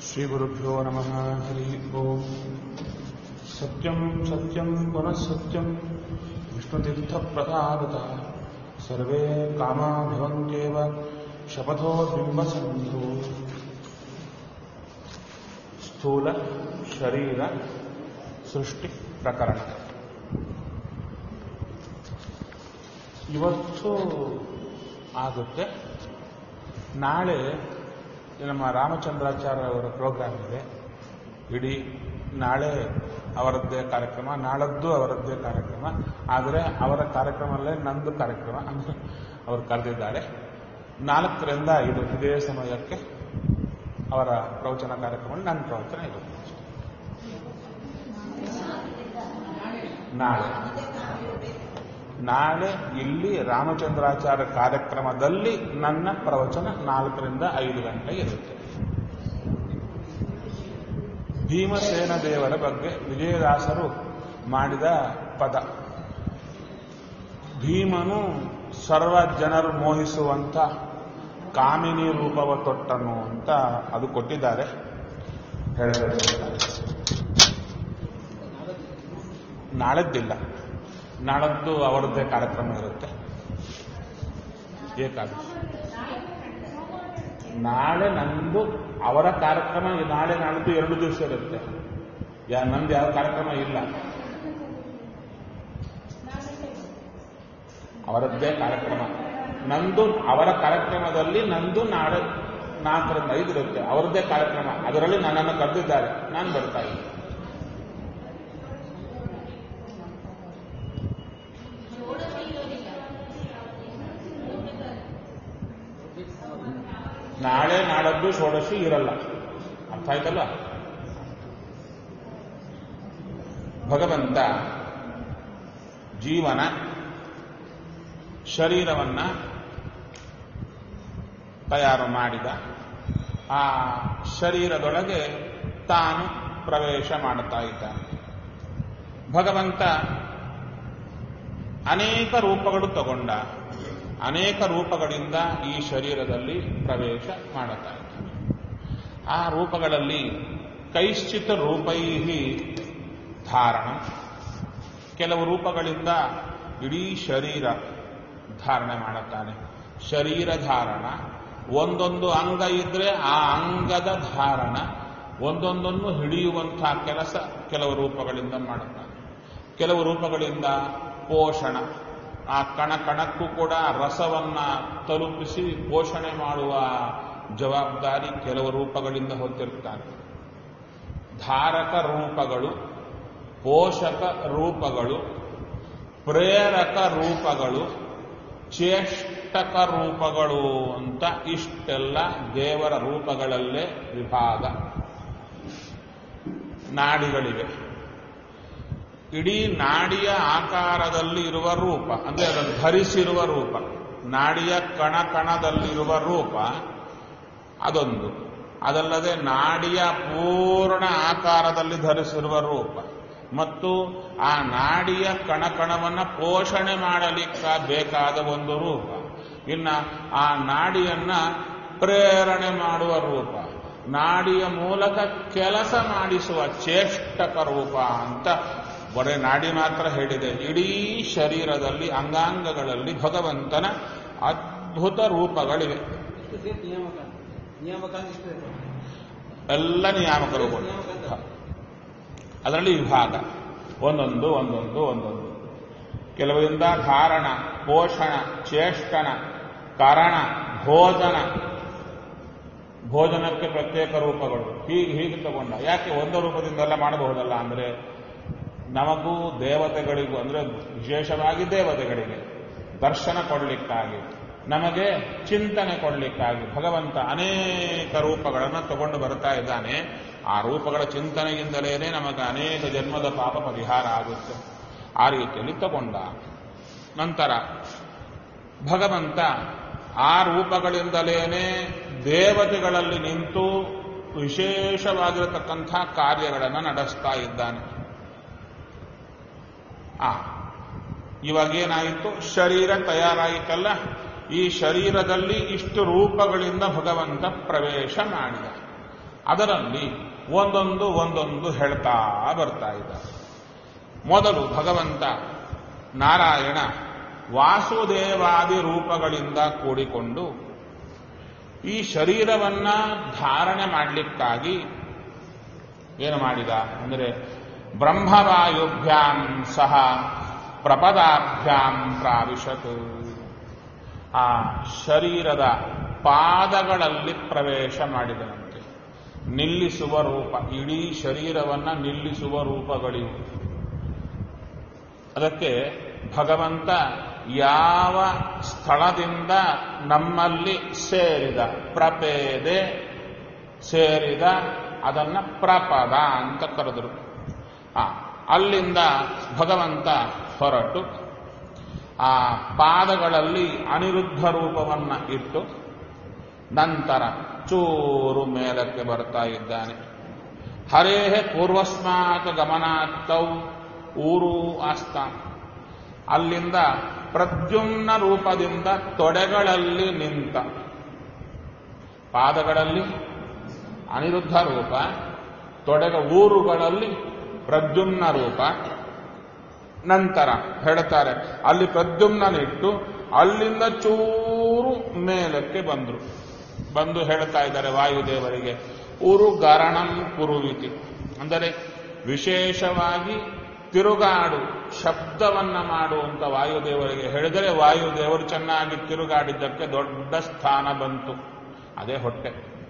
श्रीगुरुभ्यो नमः हरिः ओम् सत्यम् सत्यम् पुनः सत्यम् विष्णुतीर्थप्रसादतः सर्वे कामा भवन्त्येव शपथो बिम्बसन्धो ಸ್ಥೂಲ ಶರೀರ ಸೃಷ್ಟಿ ಪ್ರಕರಣ ಇವತ್ತು ಆಗುತ್ತೆ ನಾಳೆ ನಮ್ಮ ರಾಮಚಂದ್ರಾಚಾರ್ಯ ಅವರ ಪ್ರೋಗ್ರಾಮ್ ಇದೆ ಇಡೀ ನಾಳೆ ಅವರದ್ದೇ ಕಾರ್ಯಕ್ರಮ ನಾಳದ್ದು ಅವರದ್ದೇ ಕಾರ್ಯಕ್ರಮ ಆದರೆ ಅವರ ಕಾರ್ಯಕ್ರಮದಲ್ಲೇ ನಂದು ಕಾರ್ಯಕ್ರಮ ಅಂದ್ರೆ ಅವರು ಕರೆದಿದ್ದಾರೆ ನಾಲ್ಕರಿಂದ ಐದು ಇದೇ ಸಮಯಕ್ಕೆ ಅವರ ಪ್ರವಚನ ಕಾರ್ಯಕ್ರಮ ನನ್ನ ಪ್ರವಚನ ಇರುತ್ತೆ ನಾಳೆ ನಾಳೆ ಇಲ್ಲಿ ರಾಮಚಂದ್ರಾಚಾರ್ಯ ಕಾರ್ಯಕ್ರಮದಲ್ಲಿ ನನ್ನ ಪ್ರವಚನ ನಾಲ್ಕರಿಂದ ಐದು ಗಂಟೆ ಇರುತ್ತೆ ಭೀಮಸೇನ ದೇವರ ಬಗ್ಗೆ ವಿಜಯದಾಸರು ಮಾಡಿದ ಪದ ಭೀಮನು ಸರ್ವ ಜನರು ಮೋಹಿಸುವಂತ ಕಾಮಿನಿ ರೂಪವ ತೊಟ್ಟನು ಅಂತ ಅದು ಕೊಟ್ಟಿದ್ದಾರೆ ಹೇಳಬೇಕು ನಾಳದ್ದಿಲ್ಲ ನಾಳದ್ದು ಅವರದ್ದೇ ಕಾರ್ಯಕ್ರಮ ಇರುತ್ತೆ ಏಕಾದಶಿ ನಾಳೆ ನಂದು ಅವರ ಕಾರ್ಯಕ್ರಮ ನಾಳೆ ನಾಳ್ದು ಎರಡು ದಿವಸ ಇರುತ್ತೆ ಯಾ ನಂದು ಯಾವ ಕಾರ್ಯಕ್ರಮ ಇಲ್ಲ ಅವರದ್ದೇ ಕಾರ್ಯಕ್ರಮ ನಂದು ಅವರ ಕಾರ್ಯಕ್ರಮದಲ್ಲಿ ನಂದು ನಾಳೆ ನಾಲ್ಕರಿಂದ ಐದು ಇರುತ್ತೆ ಅವರದ್ದೇ ಕಾರ್ಯಕ್ರಮ ಅದರಲ್ಲಿ ನನ್ನನ್ನು ಕರೆದಿದ್ದಾರೆ ನಾನು ಬರ್ತಾ ಇಲ್ಲ ನಾಳೆ ನಾಳದ್ದು ಷೋಡಶಿ ಇರಲ್ಲ ಅರ್ಥ ಆಯ್ತಲ್ಲ ಭಗವಂತ ಜೀವನ ಶರೀರವನ್ನ ತಯಾರು ಮಾಡಿದ ಆ ಶರೀರದೊಳಗೆ ತಾನು ಪ್ರವೇಶ ಮಾಡುತ್ತಾ ಇದ್ದ ಭಗವಂತ ಅನೇಕ ರೂಪಗಳು ತಗೊಂಡ ಅನೇಕ ರೂಪಗಳಿಂದ ಈ ಶರೀರದಲ್ಲಿ ಪ್ರವೇಶ ಮಾಡುತ್ತಾ ಇದ್ದಾನೆ ಆ ರೂಪಗಳಲ್ಲಿ ಕೈಶ್ಚಿತ ರೂಪೈ ಧಾರಣ ಕೆಲವು ರೂಪಗಳಿಂದ ಇಡೀ ಶರೀರ ಧಾರಣೆ ಮಾಡುತ್ತಾನೆ ಶರೀರ ಧಾರಣ ಒಂದೊಂದು ಅಂಗ ಇದ್ರೆ ಆ ಅಂಗದ ಧಾರಣ ಒಂದೊಂದನ್ನು ಹಿಡಿಯುವಂತಹ ಕೆಲಸ ಕೆಲವು ರೂಪಗಳಿಂದ ಮಾಡುತ್ತಾನೆ ಕೆಲವು ರೂಪಗಳಿಂದ ಪೋಷಣ ಆ ಕಣ ಕಣಕ್ಕೂ ಕೂಡ ರಸವನ್ನ ತಲುಪಿಸಿ ಪೋಷಣೆ ಮಾಡುವ ಜವಾಬ್ದಾರಿ ಕೆಲವು ರೂಪಗಳಿಂದ ಹೊತ್ತಿರ್ತಾನೆ ಧಾರಕ ರೂಪಗಳು ಪೋಷಕ ರೂಪಗಳು ಪ್ರೇರಕ ರೂಪಗಳು ಚೇಷ್ಟಕ ರೂಪಗಳು ಅಂತ ಇಷ್ಟೆಲ್ಲ ದೇವರ ರೂಪಗಳಲ್ಲೇ ವಿಭಾಗ ನಾಡಿಗಳಿವೆ ಇಡೀ ನಾಡಿಯ ಆಕಾರದಲ್ಲಿ ಇರುವ ರೂಪ ಅಂದ್ರೆ ಅದನ್ನು ಧರಿಸಿರುವ ರೂಪ ನಾಡಿಯ ಕಣ ಕಣದಲ್ಲಿರುವ ರೂಪ ಅದೊಂದು ಅದಲ್ಲದೆ ನಾಡಿಯ ಪೂರ್ಣ ಆಕಾರದಲ್ಲಿ ಧರಿಸಿರುವ ರೂಪ ಮತ್ತು ಆ ನಾಡಿಯ ಕಣಕಣವನ್ನ ಪೋಷಣೆ ಮಾಡಲಿಕ್ಕ ಬೇಕಾದ ಒಂದು ರೂಪ ಇನ್ನ ಆ ನಾಡಿಯನ್ನ ಪ್ರೇರಣೆ ಮಾಡುವ ರೂಪ ನಾಡಿಯ ಮೂಲಕ ಕೆಲಸ ಮಾಡಿಸುವ ಚೇಷ್ಟಕ ರೂಪ ಅಂತ ಬರೇ ನಾಡಿ ಮಾತ್ರ ಹೇಳಿದೆ ಇಡೀ ಶರೀರದಲ್ಲಿ ಅಂಗಾಂಗಗಳಲ್ಲಿ ಭಗವಂತನ ಅದ್ಭುತ ರೂಪಗಳಿವೆ ಎಲ್ಲ ನಿಯಾಮಕ ರೂಪಗಳು ಅದರಲ್ಲಿ ವಿಭಾಗ ಒಂದೊಂದು ಒಂದೊಂದು ಒಂದೊಂದು ಕೆಲವರಿಂದ ಧಾರಣ ಪೋಷಣ ಚೇಷ್ಟನ ಕಾರಣ ಭೋಜನ ಭೋಜನಕ್ಕೆ ಪ್ರತ್ಯೇಕ ರೂಪಗಳು ಹೀಗೆ ಹೀಗೆ ತಗೊಂಡ ಯಾಕೆ ಒಂದು ರೂಪದಿಂದೆಲ್ಲ ಮಾಡಬಹುದಲ್ಲ ಅಂದ್ರೆ ನಮಗೂ ದೇವತೆಗಳಿಗೂ ಅಂದ್ರೆ ವಿಶೇಷವಾಗಿ ದೇವತೆಗಳಿಗೆ ದರ್ಶನ ಕೊಡಲಿಕ್ಕಾಗಿ ನಮಗೆ ಚಿಂತನೆ ಕೊಡಲಿಕ್ಕಾಗಿ ಭಗವಂತ ಅನೇಕ ರೂಪಗಳನ್ನು ತಗೊಂಡು ಬರ್ತಾ ಇದ್ದಾನೆ ಆ ರೂಪಗಳ ಚಿಂತನೆಯಿಂದಲೇ ನಮಗೆ ಅನೇಕ ಜನ್ಮದ ಪಾಪ ಪರಿಹಾರ ಆಗುತ್ತೆ ಆ ರೀತಿಯಲ್ಲಿ ತಗೊಂಡ ನಂತರ ಭಗವಂತ ಆ ರೂಪಗಳಿಂದಲೇನೆ ದೇವತೆಗಳಲ್ಲಿ ನಿಂತು ವಿಶೇಷವಾಗಿರತಕ್ಕಂಥ ಕಾರ್ಯಗಳನ್ನು ನಡೆಸ್ತಾ ಇದ್ದಾನೆ ಆ ಇವಾಗೇನಾಯಿತು ಶರೀರ ತಯಾರಾಯಿತಲ್ಲ ಈ ಶರೀರದಲ್ಲಿ ಇಷ್ಟು ರೂಪಗಳಿಂದ ಭಗವಂತ ಪ್ರವೇಶ ಮಾಡಿದ ಅದರಲ್ಲಿ ಒಂದೊಂದು ಒಂದೊಂದು ಹೇಳ್ತಾ ಬರ್ತಾ ಇದ್ದಾರೆ ಮೊದಲು ಭಗವಂತ ನಾರಾಯಣ ವಾಸುದೇವಾದಿ ರೂಪಗಳಿಂದ ಕೂಡಿಕೊಂಡು ಈ ಶರೀರವನ್ನ ಧಾರಣೆ ಮಾಡಲಿಕ್ಕಾಗಿ ಏನು ಮಾಡಿದ ಅಂದರೆ ಬ್ರಹ್ಮವಾಯುಭ್ಯಾಂ ಸಹ ಪ್ರಪದಾಭ್ಯಾಂ ಪ್ರಾವಿಶತ್ ಆ ಶರೀರದ ಪಾದಗಳಲ್ಲಿ ಪ್ರವೇಶ ಮಾಡಿದನಂತೆ ನಿಲ್ಲಿಸುವ ರೂಪ ಇಡೀ ಶರೀರವನ್ನ ನಿಲ್ಲಿಸುವ ರೂಪಗಳಿವು ಅದಕ್ಕೆ ಭಗವಂತ ಯಾವ ಸ್ಥಳದಿಂದ ನಮ್ಮಲ್ಲಿ ಸೇರಿದ ಪ್ರಪೇದೆ ಸೇರಿದ ಅದನ್ನ ಪ್ರಪದ ಅಂತ ಕರೆದರು ಆ ಅಲ್ಲಿಂದ ಭಗವಂತ ಹೊರಟು ಆ ಪಾದಗಳಲ್ಲಿ ಅನಿರುದ್ಧ ರೂಪವನ್ನ ಇಟ್ಟು ನಂತರ ಚೂರು ಮೇಲಕ್ಕೆ ಬರ್ತಾ ಇದ್ದಾನೆ ಹರೇಹ ಪೂರ್ವಸ್ಮಾತ್ ಗಮನಾತ್ತೌ ಊರು ಆಸ್ತಾನ ಅಲ್ಲಿಂದ ಪ್ರದ್ಯುಮ್ನ ರೂಪದಿಂದ ತೊಡೆಗಳಲ್ಲಿ ನಿಂತ ಪಾದಗಳಲ್ಲಿ ಅನಿರುದ್ಧ ರೂಪ ತೊಡೆಗ ಊರುಗಳಲ್ಲಿ ಪ್ರದ್ಯುಮ್ನ ರೂಪ ನಂತರ ಹೇಳ್ತಾರೆ ಅಲ್ಲಿ ಪ್ರದ್ಯುಮ್ನನಿಟ್ಟು ಅಲ್ಲಿಂದ ಚೂರು ಮೇಲಕ್ಕೆ ಬಂದರು ಬಂದು ಹೇಳ್ತಾ ಇದ್ದಾರೆ ವಾಯುದೇವರಿಗೆ ಉರು ಗರಣಂ ಕುರುವಿತಿ ಅಂದರೆ ವಿಶೇಷವಾಗಿ ತಿರುಗಾಡು ಶಬ್ದವನ್ನ ಮಾಡುವಂತ ವಾಯುದೇವರಿಗೆ ಹೇಳಿದರೆ ವಾಯುದೇವರು ಚೆನ್ನಾಗಿ ತಿರುಗಾಡಿದ್ದಕ್ಕೆ ದೊಡ್ಡ ಸ್ಥಾನ ಬಂತು ಅದೇ ಹೊಟ್ಟೆ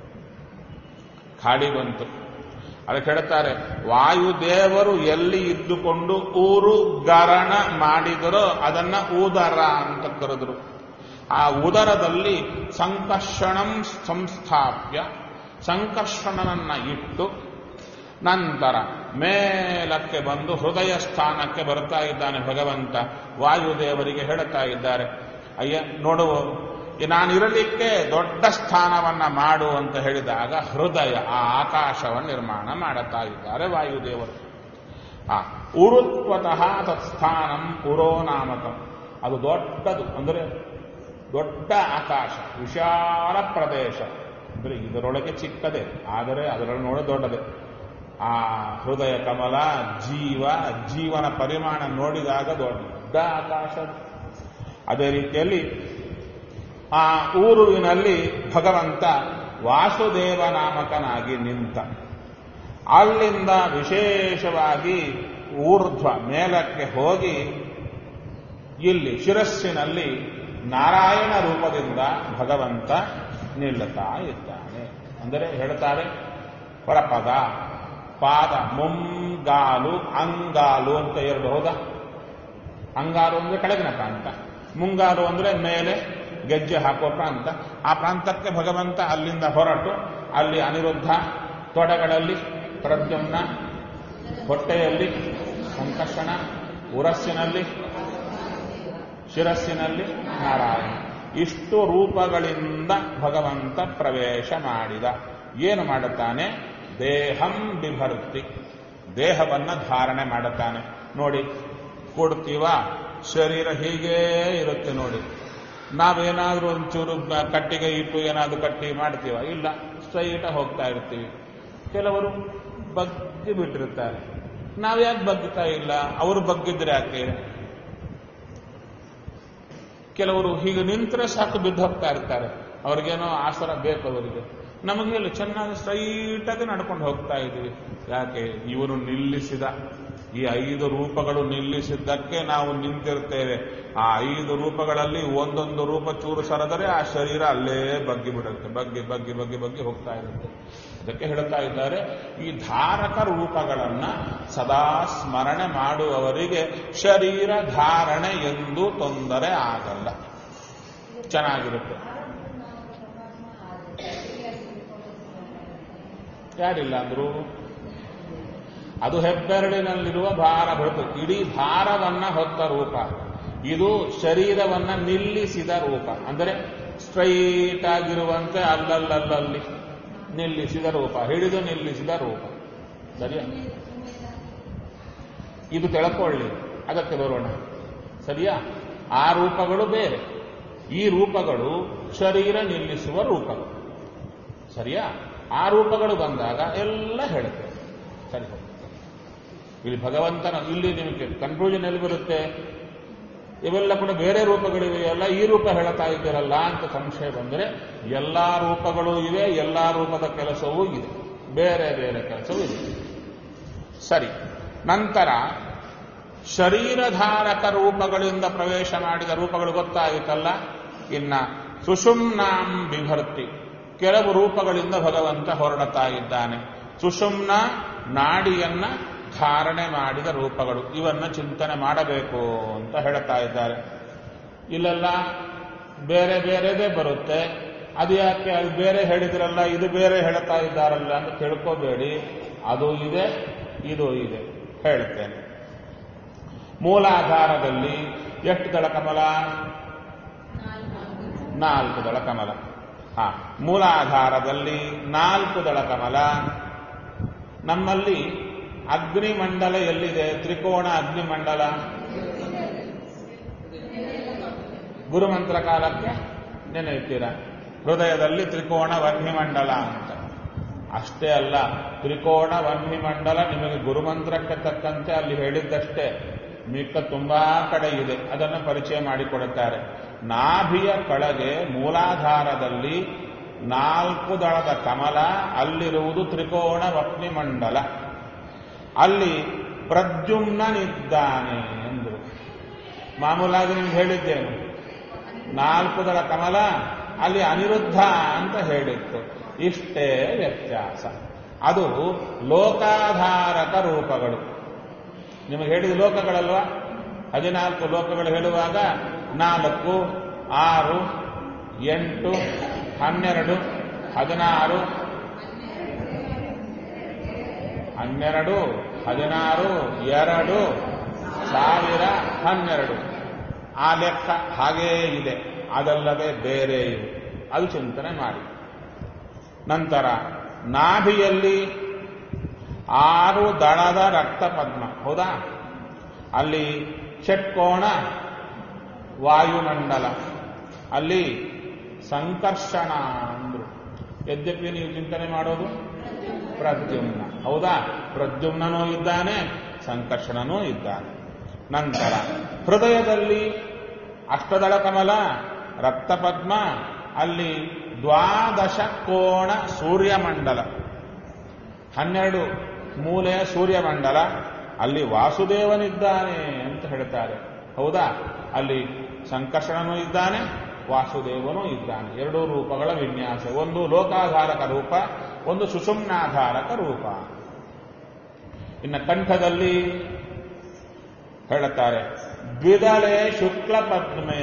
ಖಾಲಿ ಬಂತು ಅದಕ್ಕೆ ಹೇಳ್ತಾರೆ ವಾಯುದೇವರು ಎಲ್ಲಿ ಇದ್ದುಕೊಂಡು ಊರು ಗರಣ ಮಾಡಿದರೋ ಅದನ್ನ ಉದರ ಅಂತ ಕರೆದರು ಆ ಉದರದಲ್ಲಿ ಸಂಕರ್ಷಣಂ ಸಂಸ್ಥಾಪ್ಯ ಸಂಕರ್ಷಣನನ್ನ ಇಟ್ಟು ನಂತರ ಮೇಲಕ್ಕೆ ಬಂದು ಹೃದಯ ಸ್ಥಾನಕ್ಕೆ ಬರ್ತಾ ಇದ್ದಾನೆ ಭಗವಂತ ವಾಯುದೇವರಿಗೆ ಹೇಳುತ್ತಾ ಇದ್ದಾರೆ ಅಯ್ಯ ನೋಡುವ ನಾನಿರಲಿಕ್ಕೆ ದೊಡ್ಡ ಸ್ಥಾನವನ್ನ ಮಾಡು ಅಂತ ಹೇಳಿದಾಗ ಹೃದಯ ಆ ಆಕಾಶವನ್ನು ನಿರ್ಮಾಣ ಮಾಡುತ್ತಾ ಇದ್ದಾರೆ ವಾಯುದೇವರು ಆ ಉರುತ್ವತಃ ತತ್ಸ್ಥಾನಂ ಪುರೋ ನಾಮಕಂ ಅದು ದೊಡ್ಡದು ಅಂದರೆ ದೊಡ್ಡ ಆಕಾಶ ವಿಶಾಲ ಪ್ರದೇಶ ಅಂದರೆ ಇದರೊಳಗೆ ಚಿಕ್ಕದೆ ಆದರೆ ಅದರೊಳಗೆ ನೋಡ ದೊಡ್ಡದೆ ಆ ಹೃದಯ ಕಮಲ ಜೀವ ಜೀವನ ಪರಿಮಾಣ ನೋಡಿದಾಗ ದೊಡ್ಡ ಆಕಾಶ ಅದೇ ರೀತಿಯಲ್ಲಿ ಆ ಊರುವಿನಲ್ಲಿ ಭಗವಂತ ವಾಸುದೇವ ನಾಮಕನಾಗಿ ನಿಂತ ಅಲ್ಲಿಂದ ವಿಶೇಷವಾಗಿ ಊರ್ಧ್ವ ಮೇಲಕ್ಕೆ ಹೋಗಿ ಇಲ್ಲಿ ಶಿರಸ್ಸಿನಲ್ಲಿ ನಾರಾಯಣ ರೂಪದಿಂದ ಭಗವಂತ ನಿಲ್ಲುತ್ತಾ ಇದ್ದಾನೆ ಅಂದರೆ ಹೇಳ್ತಾರೆ ಪರಪದ ಪಾದ ಮುಂಗಾಲು ಅಂಗಾಲು ಅಂತ ಎರಡು ಹೌದಾ ಅಂಗಾಲು ಅಂದ್ರೆ ಕೆಳಗಿನ ಪ್ರಾಂತ ಮುಂಗಾಲು ಅಂದ್ರೆ ಮೇಲೆ ಗೆಜ್ಜೆ ಹಾಕುವ ಪ್ರಾಂತ ಆ ಪ್ರಾಂತಕ್ಕೆ ಭಗವಂತ ಅಲ್ಲಿಂದ ಹೊರಟು ಅಲ್ಲಿ ಅನಿರುದ್ಧ ತೊಡೆಗಳಲ್ಲಿ ಪ್ರದ್ಯುಮ್ನ ಹೊಟ್ಟೆಯಲ್ಲಿ ಸಂಕರ್ಷಣ ಉರಸ್ಸಿನಲ್ಲಿ ಶಿರಸ್ಸಿನಲ್ಲಿ ನಾರಾಯಣ ಇಷ್ಟು ರೂಪಗಳಿಂದ ಭಗವಂತ ಪ್ರವೇಶ ಮಾಡಿದ ಏನು ಮಾಡುತ್ತಾನೆ ದೇಹಂ ಬಿಭರ್ತಿ ದೇಹವನ್ನ ಧಾರಣೆ ಮಾಡುತ್ತಾನೆ ನೋಡಿ ಕೊಡ್ತೀವ ಶರೀರ ಹೀಗೇ ಇರುತ್ತೆ ನೋಡಿ ನಾವೇನಾದ್ರೂ ಒಂಚೂರು ಬ- ಕಟ್ಟಿಗೆ ಇಟ್ಟು ಏನಾದ್ರೂ ಕಟ್ಟಿ ಮಾಡ್ತೀವ ಇಲ್ಲ ಸ್ಟ್ರೈಟ ಹೋಗ್ತಾ ಇರ್ತೀವಿ ಕೆಲವರು ಬಗ್ಗಿ ಬಿಟ್ಟಿರ್ತಾರೆ ನಾವ್ಯಾಕೆ ಬಗ್ಗುತ್ತಾ ಇಲ್ಲ ಅವರು ಬಗ್ಗಿದ್ರೆ ಯಾಕೆ ಕೆಲವರು ಹೀಗೆ ನಿಂತರೆ ಸಾಕು ಬಿದ್ದು ಹೋಗ್ತಾ ಇರ್ತಾರೆ ಅವ್ರಿಗೇನೋ ಆಸರ ಬೇಕು ಅವರಿಗೆ ನಮಗೇನು ಚೆನ್ನಾಗಿ ಸ್ಟ್ರೈಟ್ ಆಗಿ ನಡ್ಕೊಂಡು ಹೋಗ್ತಾ ಇದ್ದೀವಿ ಯಾಕೆ ಇವನು ನಿಲ್ಲಿಸಿದ ಈ ಐದು ರೂಪಗಳು ನಿಲ್ಲಿಸಿದ್ದಕ್ಕೆ ನಾವು ನಿಂತಿರ್ತೇವೆ ಆ ಐದು ರೂಪಗಳಲ್ಲಿ ಒಂದೊಂದು ರೂಪ ಚೂರು ಸರದರೆ ಆ ಶರೀರ ಅಲ್ಲೇ ಬಗ್ಗಿ ಬಿಡುತ್ತೆ ಬಗ್ಗಿ ಬಗ್ಗಿ ಬಗ್ಗಿ ಬಗ್ಗಿ ಹೋಗ್ತಾ ಇರುತ್ತೆ ಅದಕ್ಕೆ ಹೇಳ್ತಾ ಇದ್ದಾರೆ ಈ ಧಾರಕ ರೂಪಗಳನ್ನ ಸದಾ ಸ್ಮರಣೆ ಮಾಡುವವರಿಗೆ ಶರೀರ ಧಾರಣೆ ಎಂದೂ ತೊಂದರೆ ಆಗಲ್ಲ ಚೆನ್ನಾಗಿರುತ್ತೆ ಯಾರಿಲ್ಲ ಅಂದ್ರು ಅದು ಹೆಬ್ಬೆರಳಿನಲ್ಲಿರುವ ಭಾರ ಹೊರತು ಇಡೀ ಭಾರವನ್ನ ಹೊತ್ತ ರೂಪ ಇದು ಶರೀರವನ್ನ ನಿಲ್ಲಿಸಿದ ರೂಪ ಅಂದರೆ ಸ್ಟ್ರೈಟ್ ಆಗಿರುವಂತೆ ಅಲ್ಲಲ್ಲಲ್ಲಿ ನಿಲ್ಲಿಸಿದ ರೂಪ ಹಿಡಿದು ನಿಲ್ಲಿಸಿದ ರೂಪ ಸರಿಯಾ ಇದು ತಿಳ್ಕೊಳ್ಳಿ ಅದಕ್ಕೆ ಬರೋಣ ಸರಿಯಾ ಆ ರೂಪಗಳು ಬೇರೆ ಈ ರೂಪಗಳು ಶರೀರ ನಿಲ್ಲಿಸುವ ರೂಪಗಳು ಸರಿಯಾ ಆ ರೂಪಗಳು ಬಂದಾಗ ಎಲ್ಲ ಹೇಳುತ್ತೆ ಸರಿ ಹೋಗುತ್ತೆ ಇಲ್ಲಿ ಭಗವಂತನ ಇಲ್ಲಿ ನಿಮಗೆ ಕನ್ಫ್ಯೂಷನ್ ಎಲ್ಲಿ ಬರುತ್ತೆ ಇವೆಲ್ಲ ಕೂಡ ಬೇರೆ ರೂಪಗಳಿವೆಯಲ್ಲ ಈ ರೂಪ ಹೇಳ್ತಾ ಇದ್ದೀರಲ್ಲ ಅಂತ ಸಂಶಯ ಬಂದರೆ ಎಲ್ಲಾ ರೂಪಗಳು ಇವೆ ಎಲ್ಲಾ ರೂಪದ ಕೆಲಸವೂ ಇದೆ ಬೇರೆ ಬೇರೆ ಕೆಲಸವೂ ಇದೆ ಸರಿ ನಂತರ ಶರೀರಧಾರಕ ರೂಪಗಳಿಂದ ಪ್ರವೇಶ ಮಾಡಿದ ರೂಪಗಳು ಗೊತ್ತಾಯಿತಲ್ಲ ಇನ್ನ ಸುಷುಮ್ನಾಂ ಬಿಭರ್ತಿ ಕೆಲವು ರೂಪಗಳಿಂದ ಭಗವಂತ ಹೊರಡುತ್ತಾ ಇದ್ದಾನೆ ಸುಷುಮ್ನ ನಾಡಿಯನ್ನ ಧಾರಣೆ ಮಾಡಿದ ರೂಪಗಳು ಇವನ್ನ ಚಿಂತನೆ ಮಾಡಬೇಕು ಅಂತ ಹೇಳ್ತಾ ಇದ್ದಾರೆ ಇಲ್ಲೆಲ್ಲ ಬೇರೆ ಬೇರೆದೇ ಬರುತ್ತೆ ಅದು ಯಾಕೆ ಅದು ಬೇರೆ ಹೇಳಿದ್ರಲ್ಲ ಇದು ಬೇರೆ ಹೇಳ್ತಾ ಇದ್ದಾರಲ್ಲ ಅಂತ ತಿಳ್ಕೋಬೇಡಿ ಅದು ಇದೆ ಇದು ಇದೆ ಹೇಳ್ತೇನೆ ಮೂಲಾಧಾರದಲ್ಲಿ ಎಷ್ಟು ದಳ ಕಮಲ ನಾಲ್ಕು ದಳ ಕಮಲ ಹಾ ಮೂಲಾಧಾರದಲ್ಲಿ ನಾಲ್ಕು ದಳ ಕಮಲ ನಮ್ಮಲ್ಲಿ ಅಗ್ನಿಮಂಡಲ ಎಲ್ಲಿದೆ ತ್ರಿಕೋಣ ಅಗ್ನಿಮಂಡಲ ಗುರುಮಂತ್ರ ಕಾಲಕ್ಕೆ ನೆನೆಯುತ್ತೀರ ಹೃದಯದಲ್ಲಿ ತ್ರಿಕೋಣ ವನ್ಹಿಮಂಡಲ ಅಂತ ಅಷ್ಟೇ ಅಲ್ಲ ತ್ರಿಕೋಣ ವನ್ಹಿಮಂಡಲ ನಿಮಗೆ ಗುರುಮಂತ್ರಕ್ಕೆ ತಕ್ಕಂತೆ ಅಲ್ಲಿ ಹೇಳಿದ್ದಷ್ಟೇ ಮಿಕ್ಕ ತುಂಬಾ ಕಡೆ ಇದೆ ಅದನ್ನು ಪರಿಚಯ ಮಾಡಿಕೊಡುತ್ತಾರೆ ನಾಭಿಯ ಕೆಳಗೆ ಮೂಲಾಧಾರದಲ್ಲಿ ನಾಲ್ಕು ದಳದ ಕಮಲ ಅಲ್ಲಿರುವುದು ತ್ರಿಕೋಣ ವಕ್ನಿಮಂಡಲ ಅಲ್ಲಿ ಪ್ರದ್ಯುಮ್ನನಿದ್ದಾನೆ ಎಂದರು ಮಾಮೂಲಾಗಿ ನಿಮ್ಗೆ ಹೇಳಿದ್ದೇನು ನಾಲ್ಕು ದಳ ಕಮಲ ಅಲ್ಲಿ ಅನಿರುದ್ಧ ಅಂತ ಹೇಳಿತ್ತು ಇಷ್ಟೇ ವ್ಯತ್ಯಾಸ ಅದು ಲೋಕಾಧಾರಕ ರೂಪಗಳು ನಿಮಗೆ ಹೇಳಿದ ಲೋಕಗಳಲ್ವಾ ಹದಿನಾಲ್ಕು ಲೋಕಗಳು ಹೇಳುವಾಗ ನಾಲ್ಕು ಆರು ಎಂಟು ಹನ್ನೆರಡು ಹದಿನಾರು ಹನ್ನೆರಡು ಹದಿನಾರು ಎರಡು ಸಾವಿರ ಹನ್ನೆರಡು ಆ ಲೆಕ್ಕ ಹಾಗೇ ಇದೆ ಅದಲ್ಲದೆ ಬೇರೆ ಇದೆ ಅದು ಚಿಂತನೆ ಮಾಡಿ ನಂತರ ನಾಭಿಯಲ್ಲಿ ಆರು ದಳದ ರಕ್ತ ಪದ್ಮ ಹೌದಾ ಅಲ್ಲಿ ಷಟ್ಕೋಣ ವಾಯುಮಂಡಲ ಅಲ್ಲಿ ಸಂಕರ್ಷಣ ಅಂದ್ರು ಯದ್ಯಪಿ ನೀವು ಚಿಂತನೆ ಮಾಡೋದು ಪ್ರದ್ಯುಮ್ನ ಹೌದಾ ಪ್ರದ್ಯುಮ್ನನೂ ಇದ್ದಾನೆ ಸಂಕರ್ಷಣನೂ ಇದ್ದಾನೆ ನಂತರ ಹೃದಯದಲ್ಲಿ ಅಷ್ಟದಳ ಕಮಲ ರಕ್ತಪದ್ಮ ಅಲ್ಲಿ ದ್ವಾದಶ ಕೋಣ ಸೂರ್ಯಮಂಡಲ ಹನ್ನೆರಡು ಮೂಲೆಯ ಸೂರ್ಯಮಂಡಲ ಅಲ್ಲಿ ವಾಸುದೇವನಿದ್ದಾನೆ ಅಂತ ಹೇಳ್ತಾರೆ ಹೌದಾ ಅಲ್ಲಿ ಸಂಕರ್ಷಣನೂ ಇದ್ದಾನೆ ವಾಸುದೇವನೂ ಇದ್ದಾನೆ ಎರಡೂ ರೂಪಗಳ ವಿನ್ಯಾಸ ಒಂದು ಲೋಕಾಧಾರಕ ರೂಪ ಒಂದು ಸುಷುಮ್ನಾಧಾರಕ ರೂಪ ಇನ್ನು ಕಂಠದಲ್ಲಿ ಹೇಳುತ್ತಾರೆ ದ್ವಿದಳೆ ಶುಕ್ಲ ಪದ್ಮೆ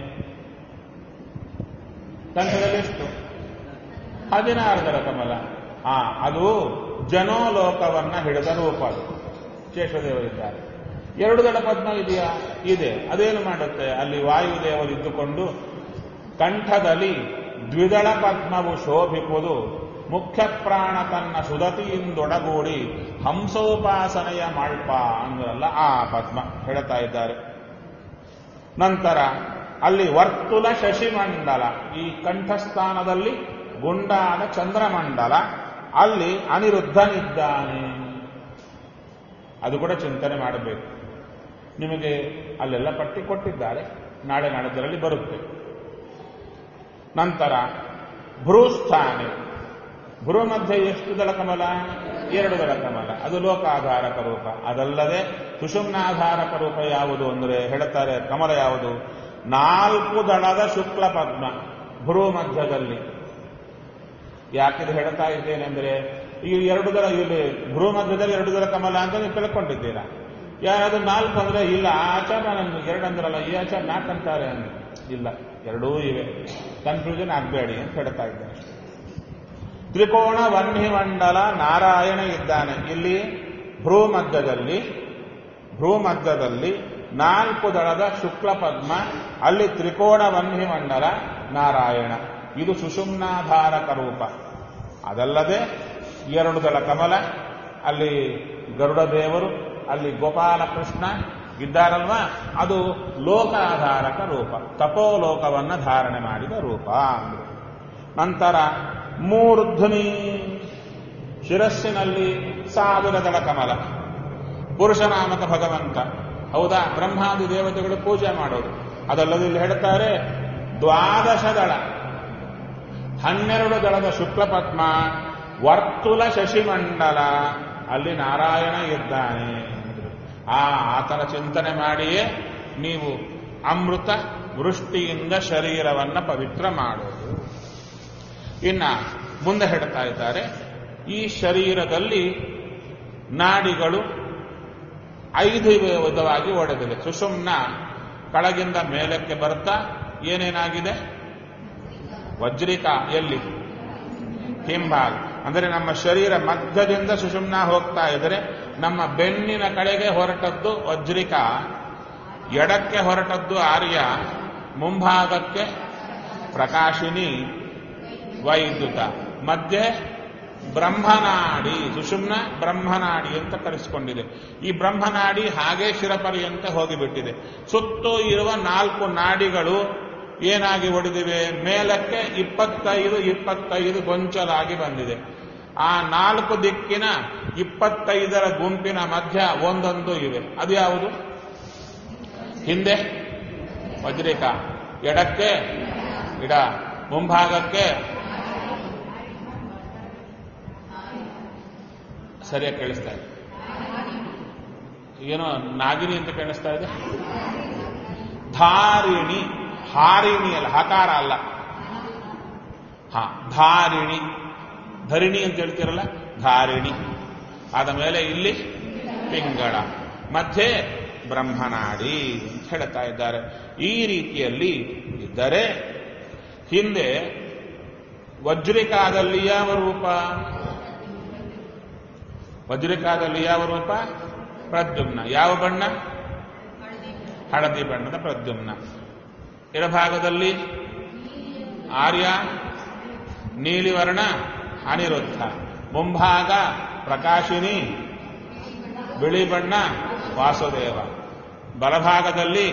ಕಂಠದಲ್ಲಿ ಎಷ್ಟು ಹದಿನಾರು ದಳ ಕಮಲ ಆ ಅದು ಜನೋಲೋಕವನ್ನ ಹಿಡಿದ ರೂಪ ಅದು ಶೇಷದೇವರಿದ್ದಾರೆ ಎರಡು ದಳ ಪದ್ಮ ಇದೆಯಾ ಇದೆ ಅದೇನು ಮಾಡುತ್ತೆ ಅಲ್ಲಿ ವಾಯುದೇವರು ಇದ್ದುಕೊಂಡು ಕಂಠದಲ್ಲಿ ದ್ವಿದಳ ಪದ್ಮವು ಶೋಭಿಪುದು ಮುಖ್ಯ ಪ್ರಾಣ ತನ್ನ ಸುದತಿಯಿಂದೊಡಗೂಡಿ ಹಂಸೋಪಾಸನೆಯ ಮಾಳ್ಪ ಅಂದ್ರಲ್ಲ ಆ ಪದ್ಮ ಹೇಳ್ತಾ ಇದ್ದಾರೆ ನಂತರ ಅಲ್ಲಿ ವರ್ತುಲ ಶಶಿಮಂಡಲ ಈ ಕಂಠಸ್ಥಾನದಲ್ಲಿ ಗುಂಡಾದ ಚಂದ್ರಮಂಡಲ ಅಲ್ಲಿ ಅನಿರುದ್ಧನಿದ್ದಾನೆ ಅದು ಕೂಡ ಚಿಂತನೆ ಮಾಡಬೇಕು ನಿಮಗೆ ಅಲ್ಲೆಲ್ಲ ಪಟ್ಟಿ ಕೊಟ್ಟಿದ್ದಾರೆ ನಾಳೆ ನಾಡದರಲ್ಲಿ ಬರುತ್ತೆ ನಂತರ ಭ್ರೂಸ್ಥಾನೆ ಭ್ರೂ ಮಧ್ಯೆ ಎಷ್ಟು ದಳ ಕಮಲ ಎರಡು ದಳ ಕಮಲ ಅದು ಲೋಕಾಧಾರಕ ರೂಪ ಅದಲ್ಲದೆ ಸುಷುಮ್ನಾಧಾರಕ ರೂಪ ಯಾವುದು ಅಂದರೆ ಹೇಳುತ್ತಾರೆ ಕಮಲ ಯಾವುದು ನಾಲ್ಕು ದಳದ ಶುಕ್ಲ ಪದ್ಮ ಭ್ರೂ ಮಧ್ಯದಲ್ಲಿ ಯಾಕಿದು ಹೇಳ್ತಾ ಇದ್ದೇನೆಂದ್ರೆ ಈ ಎರಡು ದಳ ಇಲ್ಲಿ ಭ್ರೂ ಮಧ್ಯದಲ್ಲಿ ಎರಡು ದಳ ಕಮಲ ಅಂತ ನೀವು ತಿಳ್ಕೊಂಡಿದ್ದೀರಾ ಯಾರಾದ್ರೂ ನಾಲ್ಕು ಅಂದ್ರೆ ಇಲ್ಲ ಆ ಆಚಾರ ನನ್ನ ಎರಡು ಅಂದ್ರಲ್ಲ ಈ ಆಚಾರ ನಾಲ್ಕು ಅಂತಾರೆ ಅಂದ್ರೆ ಇಲ್ಲ ಎರಡೂ ಇವೆ ಕನ್ಫ್ಯೂಷನ್ ಆಗಬೇಡಿ ಅಂತ ಹೇಳ್ತಾ ಇದ್ದೇನೆ ತ್ರಿಕೋಣ ವನ್ಹಿಮಂಡಲ ನಾರಾಯಣ ಇದ್ದಾನೆ ಇಲ್ಲಿ ಭ್ರೂ ಮಧ್ಯದಲ್ಲಿ ಭ್ರೂ ಮಧ್ಯದಲ್ಲಿ ನಾಲ್ಕು ದಳದ ಶುಕ್ಲ ಪದ್ಮ ಅಲ್ಲಿ ತ್ರಿಕೋಣ ವನ್ಹಿಮಂಡಲ ನಾರಾಯಣ ಇದು ಸುಷುಮ್ನಾಧಾರಕ ರೂಪ ಅದಲ್ಲದೆ ಎರಡು ದಳ ಕಮಲ ಅಲ್ಲಿ ಗರುಡ ದೇವರು ಅಲ್ಲಿ ಗೋಪಾಲಕೃಷ್ಣ ಇದ್ದಾರಲ್ವಾ ಅದು ಲೋಕಾಧಾರಕ ರೂಪ ತಪೋಲೋಕವನ್ನ ಧಾರಣೆ ಮಾಡಿದ ರೂಪ ಅಂದ್ರು ನಂತರ ಮೂರ್ಧನಿ ಶಿರಸ್ಸಿನಲ್ಲಿ ಸಾವಿರ ದಳ ಕಮಲ ಪುರುಷನಾಮಕ ಭಗವಂತ ಹೌದಾ ಬ್ರಹ್ಮಾದಿ ದೇವತೆಗಳು ಪೂಜೆ ಮಾಡೋದು ಅದಲ್ಲದೆ ಇಲ್ಲಿ ಹೇಳ್ತಾರೆ ದ್ವಾದಶ ದಳ ಹನ್ನೆರಡು ದಳದ ಶುಕ್ಲಪದ್ಮ ವರ್ತುಲ ಶಶಿಮಂಡಲ ಅಲ್ಲಿ ನಾರಾಯಣ ಇದ್ದಾನೆ ಆ ಆತನ ಚಿಂತನೆ ಮಾಡಿಯೇ ನೀವು ಅಮೃತ ವೃಷ್ಟಿಯಿಂದ ಶರೀರವನ್ನ ಪವಿತ್ರ ಮಾಡೋದು ಇನ್ನ ಮುಂದೆ ಹೇಳ್ತಾ ಇದ್ದಾರೆ ಈ ಶರೀರದಲ್ಲಿ ನಾಡಿಗಳು ಐದು ವಿಧವಾಗಿ ಒಡೆದಿದೆ ಸುಷುಮ್ನ ಕೆಳಗಿಂದ ಮೇಲಕ್ಕೆ ಬರ್ತಾ ಏನೇನಾಗಿದೆ ವಜ್ರಿಕ ಎಲ್ಲಿ ಹಿಂಭಾಗ ಅಂದರೆ ನಮ್ಮ ಶರೀರ ಮಧ್ಯದಿಂದ ಸುಷುಮ್ನ ಹೋಗ್ತಾ ಇದ್ರೆ ನಮ್ಮ ಬೆನ್ನಿನ ಕಡೆಗೆ ಹೊರಟದ್ದು ವಜ್ರಿಕ ಎಡಕ್ಕೆ ಹೊರಟದ್ದು ಆರ್ಯ ಮುಂಭಾಗಕ್ಕೆ ಪ್ರಕಾಶಿನಿ ವೈದ್ಯುತ ಮಧ್ಯೆ ಬ್ರಹ್ಮನಾಡಿ ಸುಷುಮ್ನ ಬ್ರಹ್ಮನಾಡಿ ಅಂತ ಕರೆಸಿಕೊಂಡಿದೆ ಈ ಬ್ರಹ್ಮನಾಡಿ ಹಾಗೆ ಶಿರಪರ್ಯಂತ ಹೋಗಿಬಿಟ್ಟಿದೆ ಸುತ್ತು ಇರುವ ನಾಲ್ಕು ನಾಡಿಗಳು ಏನಾಗಿ ಹೊಡೆದಿವೆ ಮೇಲಕ್ಕೆ ಇಪ್ಪತ್ತೈದು ಇಪ್ಪತ್ತೈದು ಗೊಂಚಲಾಗಿ ಬಂದಿದೆ ಆ ನಾಲ್ಕು ದಿಕ್ಕಿನ ಇಪ್ಪತ್ತೈದರ ಗುಂಪಿನ ಮಧ್ಯ ಒಂದೊಂದು ಇವೆ ಅದು ಯಾವುದು ಹಿಂದೆ ವಜ್ರಿಕ ಎಡಕ್ಕೆ ಇಡ ಮುಂಭಾಗಕ್ಕೆ ಸರಿಯಾಗಿ ಕೇಳಿಸ್ತಾ ಇದೆ ಏನೋ ನಾಗಿನಿ ಅಂತ ಕೇಳಿಸ್ತಾ ಇದೆ ಧಾರಿಣಿ ಹಾರಿಣಿ ಅಲ್ಲ ಹಕಾರ ಅಲ್ಲ ಹಾ ಧಾರಿಣಿ ಧರಿಣಿ ಅಂತ ಹೇಳ್ತಿರಲ್ಲ ಧಾರಿಣಿ ಆದ ಮೇಲೆ ಇಲ್ಲಿ ಪಿಂಗಳ ಮಧ್ಯೆ ಬ್ರಹ್ಮನಾಡಿ ಅಂತ ಹೇಳ್ತಾ ಇದ್ದಾರೆ ಈ ರೀತಿಯಲ್ಲಿ ಇದ್ದರೆ ಹಿಂದೆ ವಜ್ರಿಕಾದಲ್ಲಿ ಯಾವ ರೂಪ ವಜ್ರಿಕಾದಲ್ಲಿ ಯಾವ ರೂಪ ಪ್ರದ್ಯುಮ್ನ ಯಾವ ಬಣ್ಣ ಹಳದಿ ಬಣ್ಣದ ಪ್ರದ್ಯುಮ್ನ ಎಡಭಾಗದಲ್ಲಿ ಆರ್ಯ ನೀಲಿವರ್ಣ ಅನಿರುದ್ಧ ಮುಂಭಾಗ ಪ್ರಕಾಶಿನಿ ಬಿಳಿ ಬಣ್ಣ ವಾಸುದೇವ ಬಲಭಾಗದಲ್ಲಿ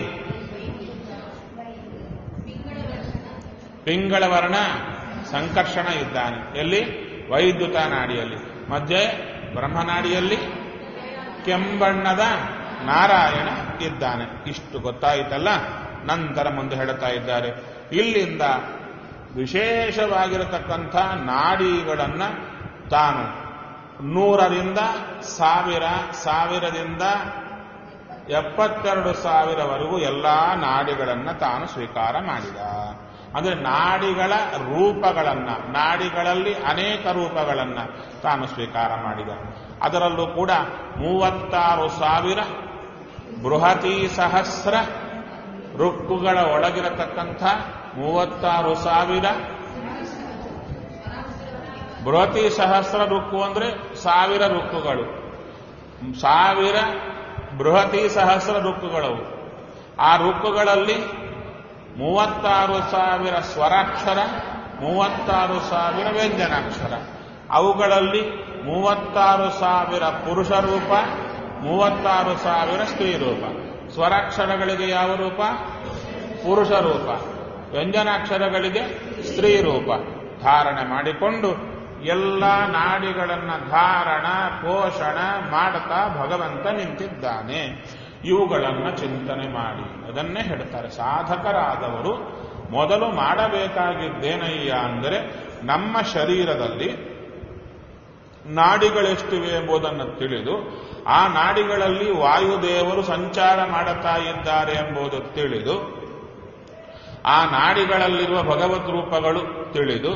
ಪಿಂಗಳ ವರ್ಣ ಸಂಕರ್ಷಣ ಇದ್ದಾನೆ ಎಲ್ಲಿ ವೈದ್ಯುತ ನಾಡಿಯಲ್ಲಿ ಮಧ್ಯೆ ಬ್ರಹ್ಮನಾಡಿಯಲ್ಲಿ ಕೆಂಬಣ್ಣದ ನಾರಾಯಣ ಇದ್ದಾನೆ ಇಷ್ಟು ಗೊತ್ತಾಯಿತಲ್ಲ ನಂತರ ಮುಂದೆ ಹೇಳುತ್ತಾ ಇದ್ದಾರೆ ಇಲ್ಲಿಂದ ವಿಶೇಷವಾಗಿರತಕ್ಕಂಥ ನಾಡಿಗಳನ್ನ ತಾನು ನೂರರಿಂದ ಸಾವಿರ ಸಾವಿರದಿಂದ ಎಪ್ಪತ್ತೆರಡು ಸಾವಿರವರೆಗೂ ಎಲ್ಲಾ ನಾಡಿಗಳನ್ನ ತಾನು ಸ್ವೀಕಾರ ಮಾಡಿದ ಅಂದ್ರೆ ನಾಡಿಗಳ ರೂಪಗಳನ್ನ ನಾಡಿಗಳಲ್ಲಿ ಅನೇಕ ರೂಪಗಳನ್ನ ತಾನು ಸ್ವೀಕಾರ ಮಾಡಿದ ಅದರಲ್ಲೂ ಕೂಡ ಮೂವತ್ತಾರು ಸಾವಿರ ಬೃಹತಿ ಸಹಸ್ರ ರುಕ್ಕುಗಳ ಒಳಗಿರತಕ್ಕಂಥ ಮೂವತ್ತಾರು ಸಾವಿರ ಬೃಹತಿ ಸಹಸ್ರ ರುಕ್ಕು ಅಂದ್ರೆ ಸಾವಿರ ರುಕ್ಕುಗಳು ಸಾವಿರ ಬೃಹತಿ ಸಹಸ್ರ ರುಕ್ಕುಗಳವು ಆ ರುಕ್ಕುಗಳಲ್ಲಿ ಮೂವತ್ತಾರು ಸಾವಿರ ಸ್ವರಾಕ್ಷರ ಮೂವತ್ತಾರು ಸಾವಿರ ವ್ಯಂಜನಾಕ್ಷರ ಅವುಗಳಲ್ಲಿ ಮೂವತ್ತಾರು ಸಾವಿರ ಪುರುಷ ರೂಪ ಮೂವತ್ತಾರು ಸಾವಿರ ಸ್ತ್ರೀ ರೂಪ ಸ್ವರಾಕ್ಷರಗಳಿಗೆ ಯಾವ ರೂಪ ಪುರುಷ ರೂಪ ವ್ಯಂಜನಾಕ್ಷರಗಳಿಗೆ ಸ್ತ್ರೀ ರೂಪ ಧಾರಣೆ ಮಾಡಿಕೊಂಡು ಎಲ್ಲ ನಾಡಿಗಳನ್ನ ಧಾರಣ ಪೋಷಣ ಮಾಡುತ್ತಾ ಭಗವಂತ ನಿಂತಿದ್ದಾನೆ ಇವುಗಳನ್ನ ಚಿಂತನೆ ಮಾಡಿ ಅದನ್ನೇ ಹೇಳ್ತಾರೆ ಸಾಧಕರಾದವರು ಮೊದಲು ಮಾಡಬೇಕಾಗಿದ್ದೇನಯ್ಯ ಅಂದರೆ ನಮ್ಮ ಶರೀರದಲ್ಲಿ ನಾಡಿಗಳೆಷ್ಟಿವೆ ಎಂಬುದನ್ನು ತಿಳಿದು ಆ ನಾಡಿಗಳಲ್ಲಿ ವಾಯುದೇವರು ಸಂಚಾರ ಮಾಡುತ್ತಾ ಇದ್ದಾರೆ ಎಂಬುದು ತಿಳಿದು ಆ ನಾಡಿಗಳಲ್ಲಿರುವ ಭಗವದ್ ರೂಪಗಳು ತಿಳಿದು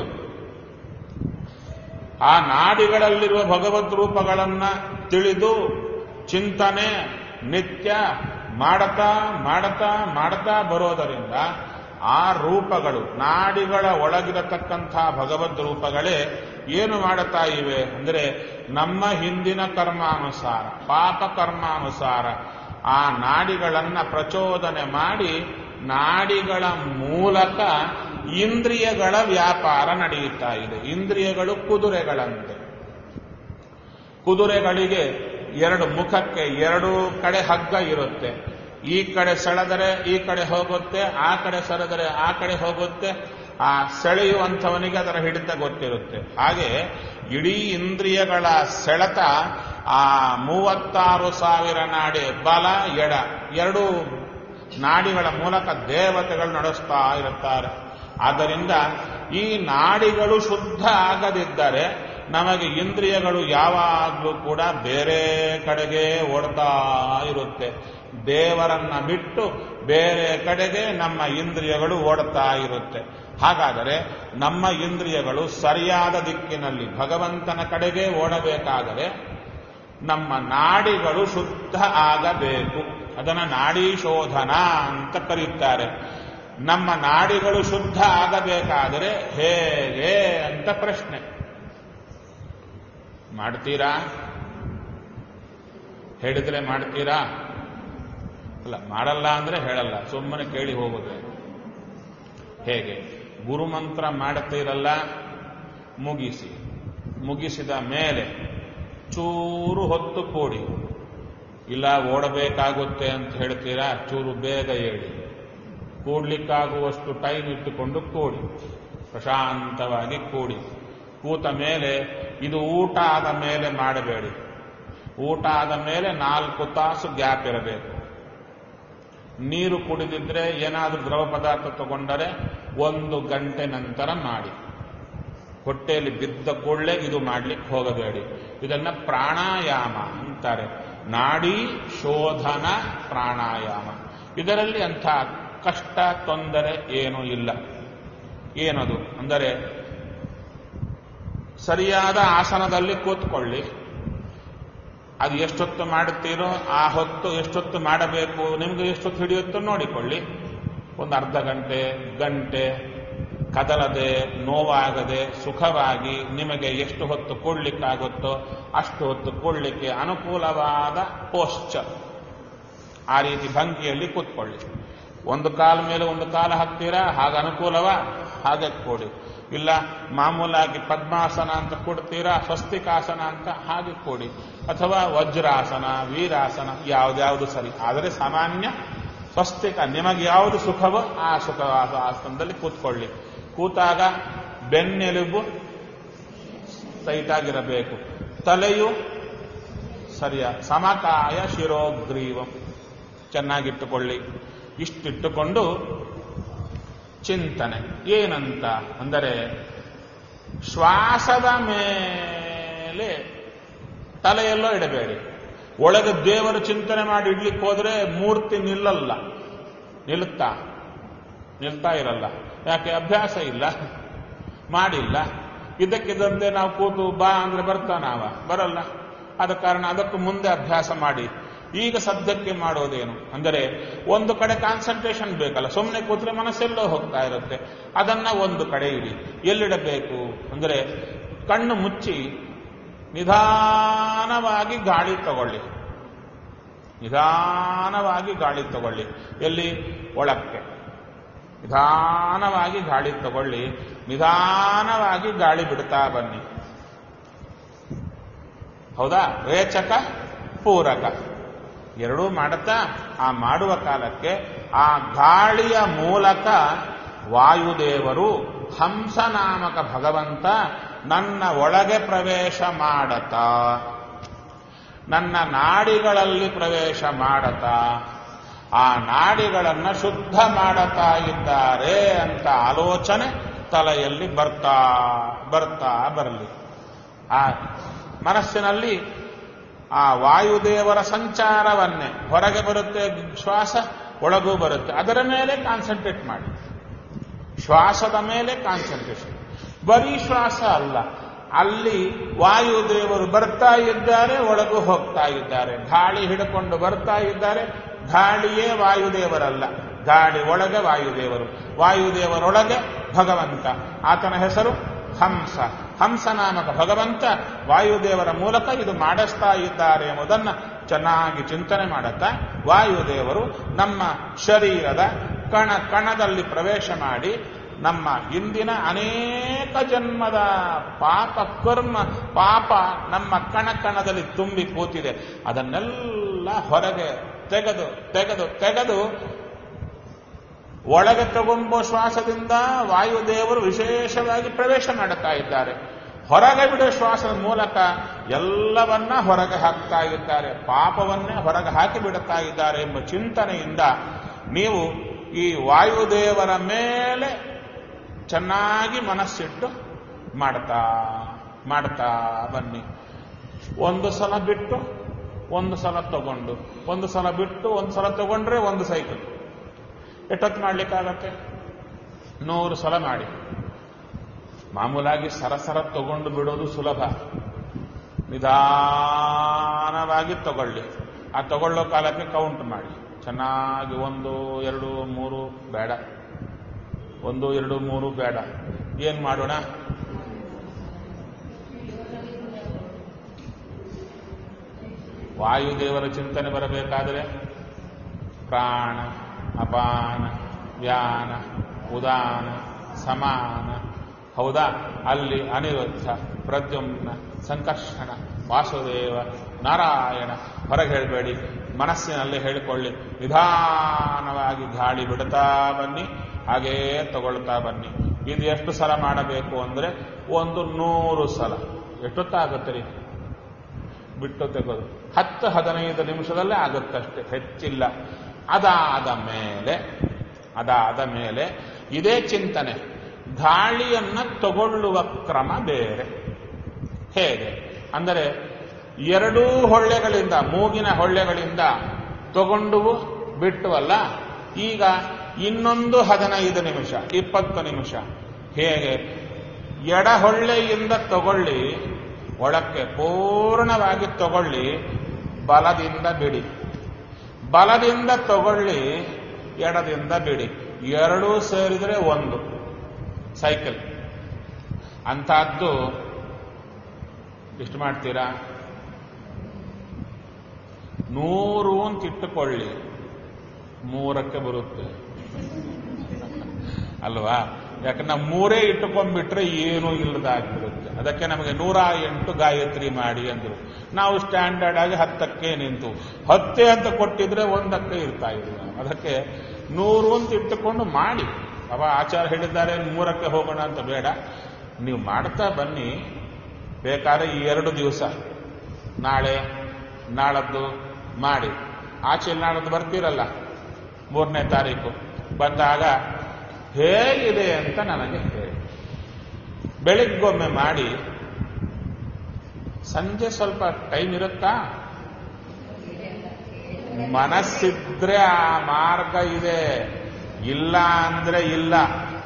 ಆ ನಾಡಿಗಳಲ್ಲಿರುವ ಭಗವದ್ ರೂಪಗಳನ್ನ ತಿಳಿದು ಚಿಂತನೆ ನಿತ್ಯ ಮಾಡತಾ ಮಾಡತಾ ಮಾಡತಾ ಬರೋದರಿಂದ ಆ ರೂಪಗಳು ನಾಡಿಗಳ ಒಳಗಿರತಕ್ಕಂಥ ಭಗವದ್ ರೂಪಗಳೇ ಏನು ಮಾಡುತ್ತಾ ಇವೆ ಅಂದರೆ ನಮ್ಮ ಹಿಂದಿನ ಕರ್ಮಾನುಸಾರ ಪಾಪ ಕರ್ಮಾನುಸಾರ ಆ ನಾಡಿಗಳನ್ನ ಪ್ರಚೋದನೆ ಮಾಡಿ ನಾಡಿಗಳ ಮೂಲಕ ಇಂದ್ರಿಯಗಳ ವ್ಯಾಪಾರ ನಡೆಯುತ್ತಾ ಇದೆ ಇಂದ್ರಿಯಗಳು ಕುದುರೆಗಳಂತೆ ಕುದುರೆಗಳಿಗೆ ಎರಡು ಮುಖಕ್ಕೆ ಎರಡು ಕಡೆ ಹಗ್ಗ ಇರುತ್ತೆ ಈ ಕಡೆ ಸೆಳೆದರೆ ಈ ಕಡೆ ಹೋಗುತ್ತೆ ಆ ಕಡೆ ಸೆಳೆದರೆ ಆ ಕಡೆ ಹೋಗುತ್ತೆ ಆ ಸೆಳೆಯುವಂಥವನಿಗೆ ಅದರ ಹಿಡಿತ ಗೊತ್ತಿರುತ್ತೆ ಹಾಗೆ ಇಡೀ ಇಂದ್ರಿಯಗಳ ಸೆಳೆತ ಆ ಮೂವತ್ತಾರು ಸಾವಿರ ನಾಡಿ ಬಲ ಎಡ ಎರಡು ನಾಡಿಗಳ ಮೂಲಕ ದೇವತೆಗಳು ನಡೆಸ್ತಾ ಇರುತ್ತಾರೆ ಆದ್ದರಿಂದ ಈ ನಾಡಿಗಳು ಶುದ್ಧ ಆಗದಿದ್ದರೆ ನಮಗೆ ಇಂದ್ರಿಯಗಳು ಯಾವಾಗಲೂ ಕೂಡ ಬೇರೆ ಕಡೆಗೆ ಓಡ್ತಾ ಇರುತ್ತೆ ದೇವರನ್ನ ಬಿಟ್ಟು ಬೇರೆ ಕಡೆಗೆ ನಮ್ಮ ಇಂದ್ರಿಯಗಳು ಓಡ್ತಾ ಇರುತ್ತೆ ಹಾಗಾದರೆ ನಮ್ಮ ಇಂದ್ರಿಯಗಳು ಸರಿಯಾದ ದಿಕ್ಕಿನಲ್ಲಿ ಭಗವಂತನ ಕಡೆಗೆ ಓಡಬೇಕಾದರೆ ನಮ್ಮ ನಾಡಿಗಳು ಶುದ್ಧ ಆಗಬೇಕು ಅದನ್ನ ನಾಡಿ ಶೋಧನ ಅಂತ ಕರೀತಾರೆ ನಮ್ಮ ನಾಡಿಗಳು ಶುದ್ಧ ಆಗಬೇಕಾದರೆ ಹೇಗೆ ಅಂತ ಪ್ರಶ್ನೆ ಮಾಡ್ತೀರಾ ಹೇಳಿದ್ರೆ ಮಾಡ್ತೀರಾ ಅಲ್ಲ ಮಾಡಲ್ಲ ಅಂದ್ರೆ ಹೇಳಲ್ಲ ಸುಮ್ಮನೆ ಕೇಳಿ ಹೋಗೋದು ಹೇಗೆ ಗುರುಮಂತ್ರ ಮಾಡುತ್ತೀರಲ್ಲ ಮುಗಿಸಿ ಮುಗಿಸಿದ ಮೇಲೆ ಚೂರು ಹೊತ್ತು ಕೂಡಿ ಇಲ್ಲ ಓಡಬೇಕಾಗುತ್ತೆ ಅಂತ ಹೇಳ್ತೀರಾ ಚೂರು ಬೇಗ ಹೇಳಿ ಕೂಡ್ಲಿಕ್ಕಾಗುವಷ್ಟು ಟೈಮ್ ಇಟ್ಟುಕೊಂಡು ಕೂಡಿ ಪ್ರಶಾಂತವಾಗಿ ಕೂಡಿ ಕೂತ ಮೇಲೆ ಇದು ಊಟ ಆದ ಮೇಲೆ ಮಾಡಬೇಡಿ ಊಟ ಆದ ಮೇಲೆ ನಾಲ್ಕು ತಾಸು ಗ್ಯಾಪ್ ಇರಬೇಕು ನೀರು ಕುಡಿದಿದ್ರೆ ಏನಾದರೂ ದ್ರವ ಪದಾರ್ಥ ತಗೊಂಡರೆ ಒಂದು ಗಂಟೆ ನಂತರ ಮಾಡಿ ಹೊಟ್ಟೆಯಲ್ಲಿ ಬಿದ್ದ ಕೂಡಲೇ ಇದು ಮಾಡ್ಲಿಕ್ಕೆ ಹೋಗಬೇಡಿ ಇದನ್ನ ಪ್ರಾಣಾಯಾಮ ಅಂತಾರೆ ನಾಡಿ ಶೋಧನ ಪ್ರಾಣಾಯಾಮ ಇದರಲ್ಲಿ ಅಂಥ ಕಷ್ಟ ತೊಂದರೆ ಏನೂ ಇಲ್ಲ ಏನದು ಅಂದರೆ ಸರಿಯಾದ ಆಸನದಲ್ಲಿ ಕೂತ್ಕೊಳ್ಳಿ ಅದು ಎಷ್ಟೊತ್ತು ಮಾಡುತ್ತೀರೋ ಆ ಹೊತ್ತು ಎಷ್ಟೊತ್ತು ಮಾಡಬೇಕು ನಿಮ್ಗೆ ಎಷ್ಟೊತ್ತು ಹಿಡಿಯುತ್ತೋ ನೋಡಿಕೊಳ್ಳಿ ಒಂದು ಅರ್ಧ ಗಂಟೆ ಗಂಟೆ ಕದಲದೆ ನೋವಾಗದೆ ಸುಖವಾಗಿ ನಿಮಗೆ ಎಷ್ಟು ಹೊತ್ತು ಕೂಡ್ಲಿಕ್ಕಾಗುತ್ತೋ ಅಷ್ಟು ಹೊತ್ತು ಕೂಡ್ಲಿಕ್ಕೆ ಅನುಕೂಲವಾದ ಪೋಶ್ಚರ್ ಆ ರೀತಿ ಭಂಗಿಯಲ್ಲಿ ಕೂತ್ಕೊಳ್ಳಿ ಒಂದು ಕಾಲ ಮೇಲೆ ಒಂದು ಕಾಲ ಹಾಕ್ತೀರಾ ಹಾಗೆ ಅನುಕೂಲವ ಹಾಗೆ ಕೂಡಿ ಇಲ್ಲ ಮಾಮೂಲಾಗಿ ಪದ್ಮಾಸನ ಅಂತ ಕೊಡ್ತೀರಾ ಸ್ವಸ್ತಿಕಾಸನ ಅಂತ ಹಾಗೆ ಕೂಡಿ ಅಥವಾ ವಜ್ರಾಸನ ವೀರಾಸನ ಯಾವ್ದ್ಯಾವುದು ಸರಿ ಆದರೆ ಸಾಮಾನ್ಯ ಸ್ವಸ್ತಿಕ ನಿಮಗೆ ಯಾವುದು ಸುಖವೋ ಆ ಸುಖ ಆಸನದಲ್ಲಿ ಕೂತ್ಕೊಳ್ಳಿ ಕೂತಾಗ ಬೆನ್ನೆಲುಬು ಟೈಟಾಗಿರಬೇಕು ತಲೆಯು ಸರಿಯ ಸಮಕಾಯ ಶಿರೋಗ್ರೀವಂ ಚೆನ್ನಾಗಿಟ್ಟುಕೊಳ್ಳಿ ಇಷ್ಟಿಟ್ಟುಕೊಂಡು ಚಿಂತನೆ ಏನಂತ ಅಂದರೆ ಶ್ವಾಸದ ಮೇಲೆ ತಲೆಯಲ್ಲೋ ಇಡಬೇಡಿ ಒಳಗೆ ದೇವರ ಚಿಂತನೆ ಮಾಡಿ ಇಡ್ಲಿಕ್ಕೆ ಹೋದ್ರೆ ಮೂರ್ತಿ ನಿಲ್ಲಲ್ಲ ನಿಲ್ಲುತ್ತಾ ನಿಲ್ತಾ ಇರಲ್ಲ ಯಾಕೆ ಅಭ್ಯಾಸ ಇಲ್ಲ ಮಾಡಿಲ್ಲ ಇದಕ್ಕಿದ್ದಂತೆ ನಾವು ಕೂತು ಬಾ ಅಂದ್ರೆ ಬರ್ತಾನಾವ ಬರಲ್ಲ ಆದ ಕಾರಣ ಅದಕ್ಕೂ ಮುಂದೆ ಅಭ್ಯಾಸ ಮಾಡಿ ಈಗ ಸದ್ಯಕ್ಕೆ ಮಾಡೋದೇನು ಅಂದರೆ ಒಂದು ಕಡೆ ಕಾನ್ಸಂಟ್ರೇಷನ್ ಬೇಕಲ್ಲ ಸುಮ್ಮನೆ ಕೂತ್ರೆ ಮನಸ್ಸೆಲ್ಲೋ ಹೋಗ್ತಾ ಇರುತ್ತೆ ಅದನ್ನ ಒಂದು ಕಡೆ ಇಡಿ ಎಲ್ಲಿಡಬೇಕು ಅಂದರೆ ಕಣ್ಣು ಮುಚ್ಚಿ ನಿಧಾನವಾಗಿ ಗಾಳಿ ತಗೊಳ್ಳಿ ನಿಧಾನವಾಗಿ ಗಾಳಿ ತಗೊಳ್ಳಿ ಎಲ್ಲಿ ಒಳಕ್ಕೆ ನಿಧಾನವಾಗಿ ಗಾಳಿ ತಗೊಳ್ಳಿ ನಿಧಾನವಾಗಿ ಗಾಳಿ ಬಿಡ್ತಾ ಬನ್ನಿ ಹೌದಾ ರೇಚಕ ಪೂರಕ ಎರಡೂ ಮಾಡುತ್ತಾ ಆ ಮಾಡುವ ಕಾಲಕ್ಕೆ ಆ ಗಾಳಿಯ ಮೂಲಕ ವಾಯುದೇವರು ಹಂಸನಾಮಕ ಭಗವಂತ ನನ್ನ ಒಳಗೆ ಪ್ರವೇಶ ಮಾಡತಾ ನನ್ನ ನಾಡಿಗಳಲ್ಲಿ ಪ್ರವೇಶ ಮಾಡತಾ ಆ ನಾಡಿಗಳನ್ನ ಶುದ್ಧ ಮಾಡತಾ ಇದ್ದಾರೆ ಅಂತ ಆಲೋಚನೆ ತಲೆಯಲ್ಲಿ ಬರ್ತಾ ಬರ್ತಾ ಬರಲಿ ಆ ಮನಸ್ಸಿನಲ್ಲಿ ಆ ವಾಯುದೇವರ ಸಂಚಾರವನ್ನೇ ಹೊರಗೆ ಬರುತ್ತೆ ಶ್ವಾಸ ಒಳಗೂ ಬರುತ್ತೆ ಅದರ ಮೇಲೆ ಕಾನ್ಸಂಟ್ರೇಟ್ ಮಾಡಿ ಶ್ವಾಸದ ಮೇಲೆ ಕಾನ್ಸಂಟ್ರೇಷನ್ ಬರೀ ಶ್ವಾಸ ಅಲ್ಲ ಅಲ್ಲಿ ವಾಯುದೇವರು ಬರ್ತಾ ಇದ್ದಾರೆ ಒಳಗೂ ಹೋಗ್ತಾ ಇದ್ದಾರೆ ಗಾಳಿ ಹಿಡ್ಕೊಂಡು ಬರ್ತಾ ಇದ್ದಾರೆ ಗಾಳಿಯೇ ವಾಯುದೇವರಲ್ಲ ಗಾಳಿ ಒಳಗೆ ವಾಯುದೇವರು ವಾಯುದೇವರೊಳಗೆ ಭಗವಂತ ಆತನ ಹೆಸರು ಹಂಸ ಹಂಸನಾಮಕ ಭಗವಂತ ವಾಯುದೇವರ ಮೂಲಕ ಇದು ಮಾಡಿಸ್ತಾ ಇದ್ದಾರೆ ಎಂಬುದನ್ನು ಚೆನ್ನಾಗಿ ಚಿಂತನೆ ಮಾಡುತ್ತಾ ವಾಯುದೇವರು ನಮ್ಮ ಶರೀರದ ಕಣ ಕಣದಲ್ಲಿ ಪ್ರವೇಶ ಮಾಡಿ ನಮ್ಮ ಇಂದಿನ ಅನೇಕ ಜನ್ಮದ ಪಾಪ ಕರ್ಮ ಪಾಪ ನಮ್ಮ ಕಣ ಕಣದಲ್ಲಿ ತುಂಬಿ ಕೂತಿದೆ ಅದನ್ನೆಲ್ಲ ಹೊರಗೆ ತೆಗೆದು ತೆಗೆದು ತೆಗೆದು ಒಳಗೆ ತಗೊಂಬೋ ಶ್ವಾಸದಿಂದ ವಾಯುದೇವರು ವಿಶೇಷವಾಗಿ ಪ್ರವೇಶ ಮಾಡುತ್ತಾ ಇದ್ದಾರೆ ಹೊರಗೆ ಬಿಡೋ ಶ್ವಾಸದ ಮೂಲಕ ಎಲ್ಲವನ್ನ ಹೊರಗೆ ಹಾಕ್ತಾ ಇದ್ದಾರೆ ಪಾಪವನ್ನೇ ಹೊರಗೆ ಹಾಕಿ ಬಿಡುತ್ತಾ ಇದ್ದಾರೆ ಎಂಬ ಚಿಂತನೆಯಿಂದ ನೀವು ಈ ವಾಯುದೇವರ ಮೇಲೆ ಚೆನ್ನಾಗಿ ಮನಸ್ಸಿಟ್ಟು ಮಾಡ್ತಾ ಮಾಡ್ತಾ ಬನ್ನಿ ಒಂದು ಸಲ ಬಿಟ್ಟು ಒಂದು ಸಲ ತಗೊಂಡು ಒಂದು ಸಲ ಬಿಟ್ಟು ಒಂದು ಸಲ ತಗೊಂಡ್ರೆ ಒಂದು ಸೈಕಲ್ ಎಷ್ಟೊತ್ತು ಮಾಡ್ಲಿಕ್ಕಾಗತ್ತೆ ನೂರು ಸಲ ಮಾಡಿ ಮಾಮೂಲಾಗಿ ಸರಸರ ತಗೊಂಡು ಬಿಡೋದು ಸುಲಭ ನಿಧಾನವಾಗಿ ತಗೊಳ್ಳಿ ಆ ತಗೊಳ್ಳೋ ಕಾಲಕ್ಕೆ ಕೌಂಟ್ ಮಾಡಿ ಚೆನ್ನಾಗಿ ಒಂದು ಎರಡು ಮೂರು ಬೇಡ ಒಂದು ಎರಡು ಮೂರು ಬೇಡ ಏನ್ ಮಾಡೋಣ ವಾಯುದೇವರ ಚಿಂತನೆ ಬರಬೇಕಾದರೆ ಪ್ರಾಣ ಅಪಾನ ವ್ಯಾನ ಉದಾನ ಸಮಾನ ಹೌದಾ ಅಲ್ಲಿ ಅನಿರುದ್ಧ ಪ್ರದ್ಯುಮ್ನ ಸಂಕರ್ಷಣ ವಾಸುದೇವ ನಾರಾಯಣ ಹೊರಗೆ ಹೇಳಬೇಡಿ ಮನಸ್ಸಿನಲ್ಲಿ ಹೇಳಿಕೊಳ್ಳಿ ನಿಧಾನವಾಗಿ ಗಾಳಿ ಬಿಡ್ತಾ ಬನ್ನಿ ಹಾಗೇ ತಗೊಳ್ತಾ ಬನ್ನಿ ಇದು ಎಷ್ಟು ಸಲ ಮಾಡಬೇಕು ಅಂದ್ರೆ ಒಂದು ನೂರು ಸಲ ಎಷ್ಟೊತ್ತಾಗುತ್ತೆ ರೀ ಬಿಟ್ಟು ತೆಗೆದು ಹತ್ತು ಹದಿನೈದು ನಿಮಿಷದಲ್ಲೇ ಆಗುತ್ತಷ್ಟೇ ಹೆಚ್ಚಿಲ್ಲ ಅದಾದ ಮೇಲೆ ಅದಾದ ಮೇಲೆ ಇದೇ ಚಿಂತನೆ ಗಾಳಿಯನ್ನ ತಗೊಳ್ಳುವ ಕ್ರಮ ಬೇರೆ ಹೇಗೆ ಅಂದರೆ ಎರಡೂ ಹೊಳ್ಳೆಗಳಿಂದ ಮೂಗಿನ ಹೊಳ್ಳೆಗಳಿಂದ ತಗೊಂಡುವು ಬಿಟ್ಟುವಲ್ಲ ಈಗ ಇನ್ನೊಂದು ಹದಿನೈದು ನಿಮಿಷ ಇಪ್ಪತ್ತು ನಿಮಿಷ ಹೇಗೆ ಎಡಹೊಳ್ಳೆಯಿಂದ ತಗೊಳ್ಳಿ ಒಳಕ್ಕೆ ಪೂರ್ಣವಾಗಿ ತಗೊಳ್ಳಿ ಬಲದಿಂದ ಬಿಡಿ ಬಲದಿಂದ ತಗೊಳ್ಳಿ ಎಡದಿಂದ ಬಿಡಿ ಎರಡೂ ಸೇರಿದರೆ ಒಂದು ಸೈಕಲ್ ಅಂತಹದ್ದು ಎಷ್ಟು ಮಾಡ್ತೀರಾ ನೂರು ಅಂತ ಇಟ್ಟುಕೊಳ್ಳಿ ಮೂರಕ್ಕೆ ಬರುತ್ತೆ ಅಲ್ವಾ ಯಾಕಂದ್ರೆ ನಾವು ಮೂರೇ ಇಟ್ಟುಕೊಂಡ್ಬಿಟ್ರೆ ಏನೂ ಇಲ್ಲದಾಗ್ಬಿಡುತ್ತೆ ಅದಕ್ಕೆ ನಮಗೆ ನೂರ ಎಂಟು ಗಾಯತ್ರಿ ಮಾಡಿ ಅಂದ್ರು ನಾವು ಸ್ಟ್ಯಾಂಡರ್ಡ್ ಆಗಿ ಹತ್ತಕ್ಕೆ ನಿಂತು ಹತ್ತೆ ಅಂತ ಕೊಟ್ಟಿದ್ರೆ ಒಂದಕ್ಕೆ ಇರ್ತಾ ಇಲ್ಲ ಅದಕ್ಕೆ ನೂರು ಅಂತ ಇಟ್ಟುಕೊಂಡು ಮಾಡಿ ಅವ ಆಚಾರ ಹೇಳಿದ್ದಾರೆ ಮೂರಕ್ಕೆ ಹೋಗೋಣ ಅಂತ ಬೇಡ ನೀವು ಮಾಡ್ತಾ ಬನ್ನಿ ಬೇಕಾದ್ರೆ ಈ ಎರಡು ದಿವಸ ನಾಳೆ ನಾಳದ್ದು ಮಾಡಿ ಆಚೆ ನಾಳದ್ದು ಬರ್ತೀರಲ್ಲ ಮೂರನೇ ತಾರೀಕು ಬಂದಾಗ ಹೇಗಿದೆ ಅಂತ ನನಗೆ ಹೇಳಿ ಬೆಳಿಗ್ಗೊಮ್ಮೆ ಮಾಡಿ ಸಂಜೆ ಸ್ವಲ್ಪ ಟೈಮ್ ಇರುತ್ತಾ ಮನಸ್ಸಿದ್ರೆ ಆ ಮಾರ್ಗ ಇದೆ ಇಲ್ಲ ಅಂದ್ರೆ ಇಲ್ಲ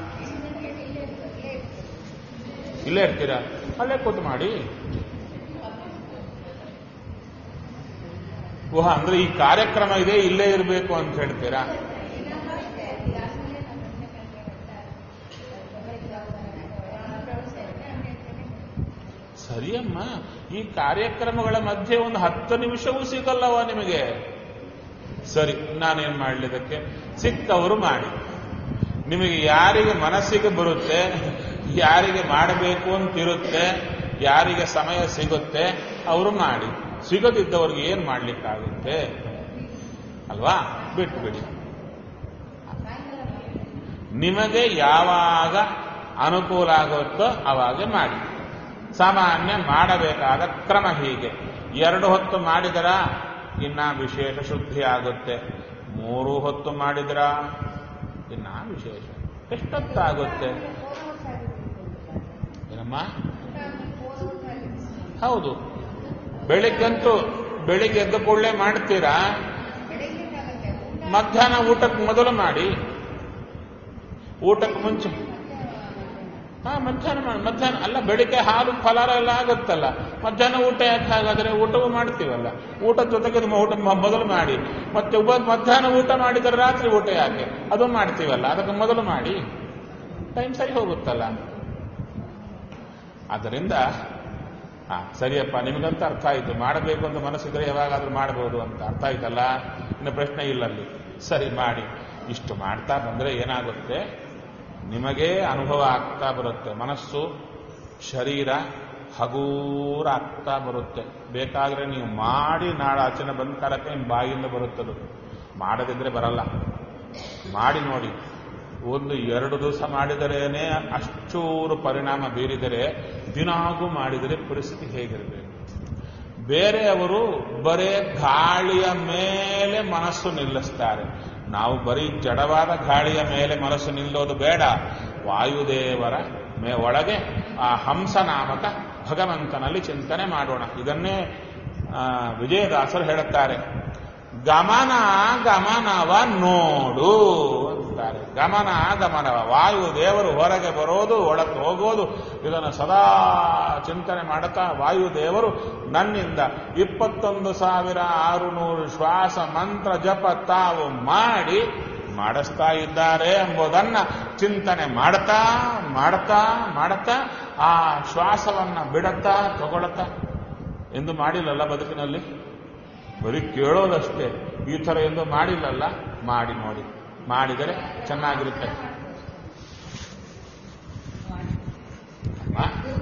ಇಲ್ಲೇ ಇರ್ತೀರಾ ಅಲ್ಲೇ ಕೂತು ಮಾಡಿ ಓಹ ಅಂದ್ರೆ ಈ ಕಾರ್ಯಕ್ರಮ ಇದೆ ಇಲ್ಲೇ ಇರಬೇಕು ಅಂತ ಹೇಳ್ತೀರಾ ಸರಿಯಮ್ಮ ಈ ಕಾರ್ಯಕ್ರಮಗಳ ಮಧ್ಯೆ ಒಂದು ಹತ್ತು ನಿಮಿಷವೂ ಸಿಗಲ್ಲವ ನಿಮಗೆ ಸರಿ ನಾನೇನ್ ಮಾಡಲಿದಕ್ಕೆ ಸಿಕ್ಕವರು ಮಾಡಿ ನಿಮಗೆ ಯಾರಿಗೆ ಮನಸ್ಸಿಗೆ ಬರುತ್ತೆ ಯಾರಿಗೆ ಮಾಡಬೇಕು ಅಂತಿರುತ್ತೆ ಯಾರಿಗೆ ಸಮಯ ಸಿಗುತ್ತೆ ಅವರು ಮಾಡಿ ಸಿಗದಿದ್ದವ್ರಿಗೆ ಏನ್ ಮಾಡ್ಲಿಕ್ಕಾಗುತ್ತೆ ಅಲ್ವಾ ಬಿಟ್ಟು ಬಿಡಿ ನಿಮಗೆ ಯಾವಾಗ ಅನುಕೂಲ ಆಗುತ್ತೋ ಅವಾಗ ಮಾಡಿ ಸಾಮಾನ್ಯ ಮಾಡಬೇಕಾದ ಕ್ರಮ ಹೀಗೆ ಎರಡು ಹೊತ್ತು ಮಾಡಿದರ ಇನ್ನ ವಿಶೇಷ ಶುದ್ಧಿ ಆಗುತ್ತೆ ಮೂರು ಹೊತ್ತು ಮಾಡಿದ್ರ ಇನ್ನ ವಿಶೇಷ ಎಷ್ಟೊತ್ತಾಗುತ್ತೆ ಏನಮ್ಮ ಹೌದು ಬೆಳಿಗ್ಗಂತೂ ಬೆಳಿಗ್ಗೆ ಎದ್ದ ಕೂಡಲೇ ಮಾಡ್ತೀರಾ ಮಧ್ಯಾಹ್ನ ಊಟಕ್ಕೆ ಮೊದಲು ಮಾಡಿ ಊಟಕ್ಕೆ ಮುಂಚೆ ಹಾ ಮಧ್ಯಾಹ್ನ ಮಾಡಿ ಮಧ್ಯಾಹ್ನ ಅಲ್ಲ ಬೆಳಿಗ್ಗೆ ಹಾಲು ಫಲಾರ ಎಲ್ಲ ಆಗುತ್ತಲ್ಲ ಮಧ್ಯಾಹ್ನ ಊಟ ಯಾಕೆ ಹಾಗಾದ್ರೆ ಊಟವೂ ಮಾಡ್ತೀವಲ್ಲ ಊಟದ ಜೊತೆಗೆ ಇದು ಊಟ ಮ- ಮೊದಲು ಮಾಡಿ ಮತ್ತೆ ಉಪ ಮಧ್ಯಾಹ್ನ ಊಟ ಮಾಡಿದರೆ ರಾತ್ರಿ ಊಟ ಯಾಕೆ ಅದು ಮಾಡ್ತೀವಲ್ಲ ಅದಕ್ಕೆ ಮೊದಲು ಮಾಡಿ ಟೈಮ್ ಸರಿ ಹೋಗುತ್ತಲ್ಲ ಆದ್ದರಿಂದ ಹಾ ಸರಿಯಪ್ಪ ನಿಮಗಂತ ಅರ್ಥ ಆಯ್ತು ಮಾಡಬೇಕು ಅಂತ ಮನಸ್ಸಿದ್ರೆ ಯಾವಾಗಾದ್ರೂ ಮಾಡಬಹುದು ಅಂತ ಅರ್ಥ ಆಯ್ತಲ್ಲ ಇನ್ನು ಪ್ರಶ್ನೆ ಇಲ್ಲ ಅಲ್ಲಿ ಸರಿ ಮಾಡಿ ಇಷ್ಟು ಮಾಡ್ತಾ ಬಂದ್ರೆ ಏನಾಗುತ್ತೆ ನಿಮಗೇ ಅನುಭವ ಆಗ್ತಾ ಬರುತ್ತೆ ಮನಸ್ಸು ಶರೀರ ಹಗೂರಾಗ್ತಾ ಬರುತ್ತೆ ಬೇಕಾದ್ರೆ ನೀವು ಮಾಡಿ ನಾಳೆ ಆಚರಣೆ ಬಂದ ಕಾಲಕ್ಕೆ ನಿಮ್ಮ ಬಾಯಿಂದ ಬರುತ್ತದು ಮಾಡದಿದ್ರೆ ಬರಲ್ಲ ಮಾಡಿ ನೋಡಿ ಒಂದು ಎರಡು ದಿವಸ ಮಾಡಿದರೇನೆ ಅಷ್ಟೂರು ಪರಿಣಾಮ ಬೀರಿದರೆ ದಿನಾಗೂ ಮಾಡಿದರೆ ಪರಿಸ್ಥಿತಿ ಹೇಗಿರಬೇಕು ಬೇರೆಯವರು ಬರೇ ಗಾಳಿಯ ಮೇಲೆ ಮನಸ್ಸು ನಿಲ್ಲಿಸ್ತಾರೆ ನಾವು ಬರೀ ಜಡವಾದ ಗಾಳಿಯ ಮೇಲೆ ಮನಸ್ಸು ನಿಲ್ಲೋದು ಬೇಡ ವಾಯುದೇವರ ಮೇ ಒಳಗೆ ಆ ಹಂಸನಾಮಕ ಭಗವಂತನಲ್ಲಿ ಚಿಂತನೆ ಮಾಡೋಣ ಇದನ್ನೇ ಆ, ವಿಜಯದಾಸರು ಹೇಳುತ್ತಾರೆ ಗಮನ ಗಮನವ ನೋಡು ಅಂತಾರೆ ಗಮನ ಗಮನವ ವಾಯು ದೇವರು ಹೊರಗೆ ಬರೋದು ಒಳಗೆ ಹೋಗೋದು ಇದನ್ನು ಸದಾ ಚಿಂತನೆ ಮಾಡುತ್ತಾ ವಾಯುದೇವರು ನನ್ನಿಂದ ಇಪ್ಪತ್ತೊಂದು ಸಾವಿರ ಆರುನೂರು ಶ್ವಾಸ ಮಂತ್ರ ಜಪ ತಾವು ಮಾಡಿ ಮಾಡಿಸ್ತಾ ಇದ್ದಾರೆ ಎಂಬುದನ್ನ ಚಿಂತನೆ ಮಾಡ್ತಾ ಮಾಡ್ತಾ ಮಾಡ್ತಾ ಆ ಶ್ವಾಸವನ್ನ ಬಿಡುತ್ತಾ ತಗೊಳ್ತಾ ಎಂದು ಮಾಡಿಲ್ಲಲ್ಲ ಬದುಕಿನಲ್ಲಿ ಬರೀ ಕೇಳೋದಷ್ಟೇ ಈ ಥರ ಎಂದು ಮಾಡಿಲ್ಲಲ್ಲ ಮಾಡಿ ನೋಡಿ ಮಾಡಿದರೆ ಚೆನ್ನಾಗಿರುತ್ತೆ ಅಮ್ಮ,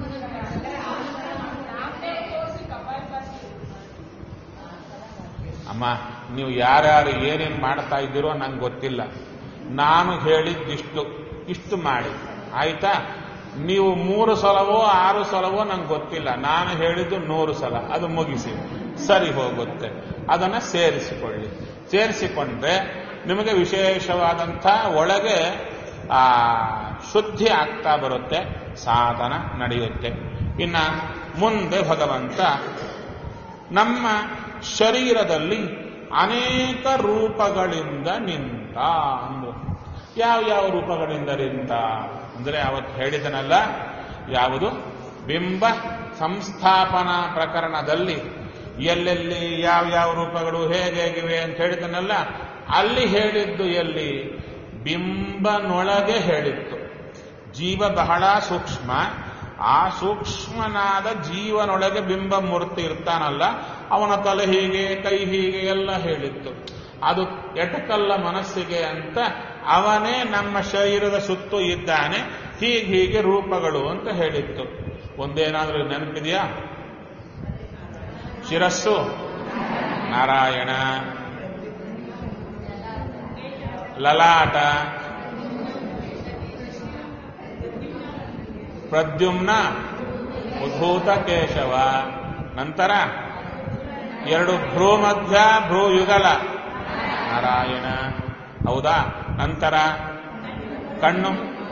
ಅಮ್ಮ ನೀವು ಯಾರ್ಯಾರು ಏನೇನು ಮಾಡ್ತಾ ಇದ್ದೀರೋ ನಂಗೆ ಗೊತ್ತಿಲ್ಲ ನಾನು ಹೇಳಿದ್ದಿಷ್ಟು ಇಷ್ಟು ಮಾಡಿ ಆಯ್ತಾ ನೀವು ಮೂರು ಸಲವೋ ಆರು ಸಲವೋ ನಂಗೆ ಗೊತ್ತಿಲ್ಲ ನಾನು ಹೇಳಿದ್ದು ನೂರು ಸಲ ಅದು ಮುಗಿಸಿ ಸರಿ ಹೋಗುತ್ತೆ ಅದನ್ನ ಸೇರಿಸಿಕೊಳ್ಳಿ ಸೇರಿಸಿಕೊಂಡ್ರೆ ನಿಮಗೆ ವಿಶೇಷವಾದಂಥ ಒಳಗೆ ಆ ಶುದ್ಧಿ ಆಗ್ತಾ ಬರುತ್ತೆ ಸಾಧನ ನಡೆಯುತ್ತೆ ಇನ್ನ ಮುಂದೆ ಭಗವಂತ ನಮ್ಮ ಶರೀರದಲ್ಲಿ ಅನೇಕ ರೂಪಗಳಿಂದ ನಿಂತ ಅಂದ್ರು ಯಾವ ಯಾವ ರೂಪಗಳಿಂದ ನಿಂತ ಅಂದ್ರೆ ಅವತ್ತು ಹೇಳಿದನಲ್ಲ ಯಾವುದು ಬಿಂಬ ಸಂಸ್ಥಾಪನಾ ಪ್ರಕರಣದಲ್ಲಿ ಎಲ್ಲೆಲ್ಲಿ ಯಾವ ಯಾವ ರೂಪಗಳು ಹೇಗೆ ಹೇಗಿವೆ ಅಂತ ಹೇಳಿದನಲ್ಲ ಅಲ್ಲಿ ಹೇಳಿದ್ದು ಎಲ್ಲಿ ಬಿಂಬನೊಳಗೆ ಹೇಳಿತ್ತು ಜೀವ ಬಹಳ ಸೂಕ್ಷ್ಮ ಆ ಸೂಕ್ಷ್ಮನಾದ ಜೀವನೊಳಗೆ ಬಿಂಬ ಮೂರ್ತಿ ಇರ್ತಾನಲ್ಲ ಅವನ ತಲೆ ಹೀಗೆ ಕೈ ಹೀಗೆ ಎಲ್ಲ ಹೇಳಿತ್ತು ಅದು ಎಟಕಲ್ಲ ಮನಸ್ಸಿಗೆ ಅಂತ ಅವನೇ ನಮ್ಮ ಶರೀರದ ಸುತ್ತು ಇದ್ದಾನೆ ಹೀಗೆ ಹೀಗೆ ರೂಪಗಳು ಅಂತ ಹೇಳಿತ್ತು ಒಂದೇನಾದ್ರೂ ನೆನಪಿದೆಯಾ ಶಿರಸ್ಸು ನಾರಾಯಣ ಲಲಾಟ ಪ್ರದ್ಯುಮ್ನ ಉದ್ಭೂತ ಕೇಶವ ನಂತರ ಎರಡು ಭ್ರೂ ಮಧ್ಯ ಭ್ರೂ ಯುಗಲ ನಾರಾಯಣ ಹೌದಾ ನಂತರ ಕಣ್ಣು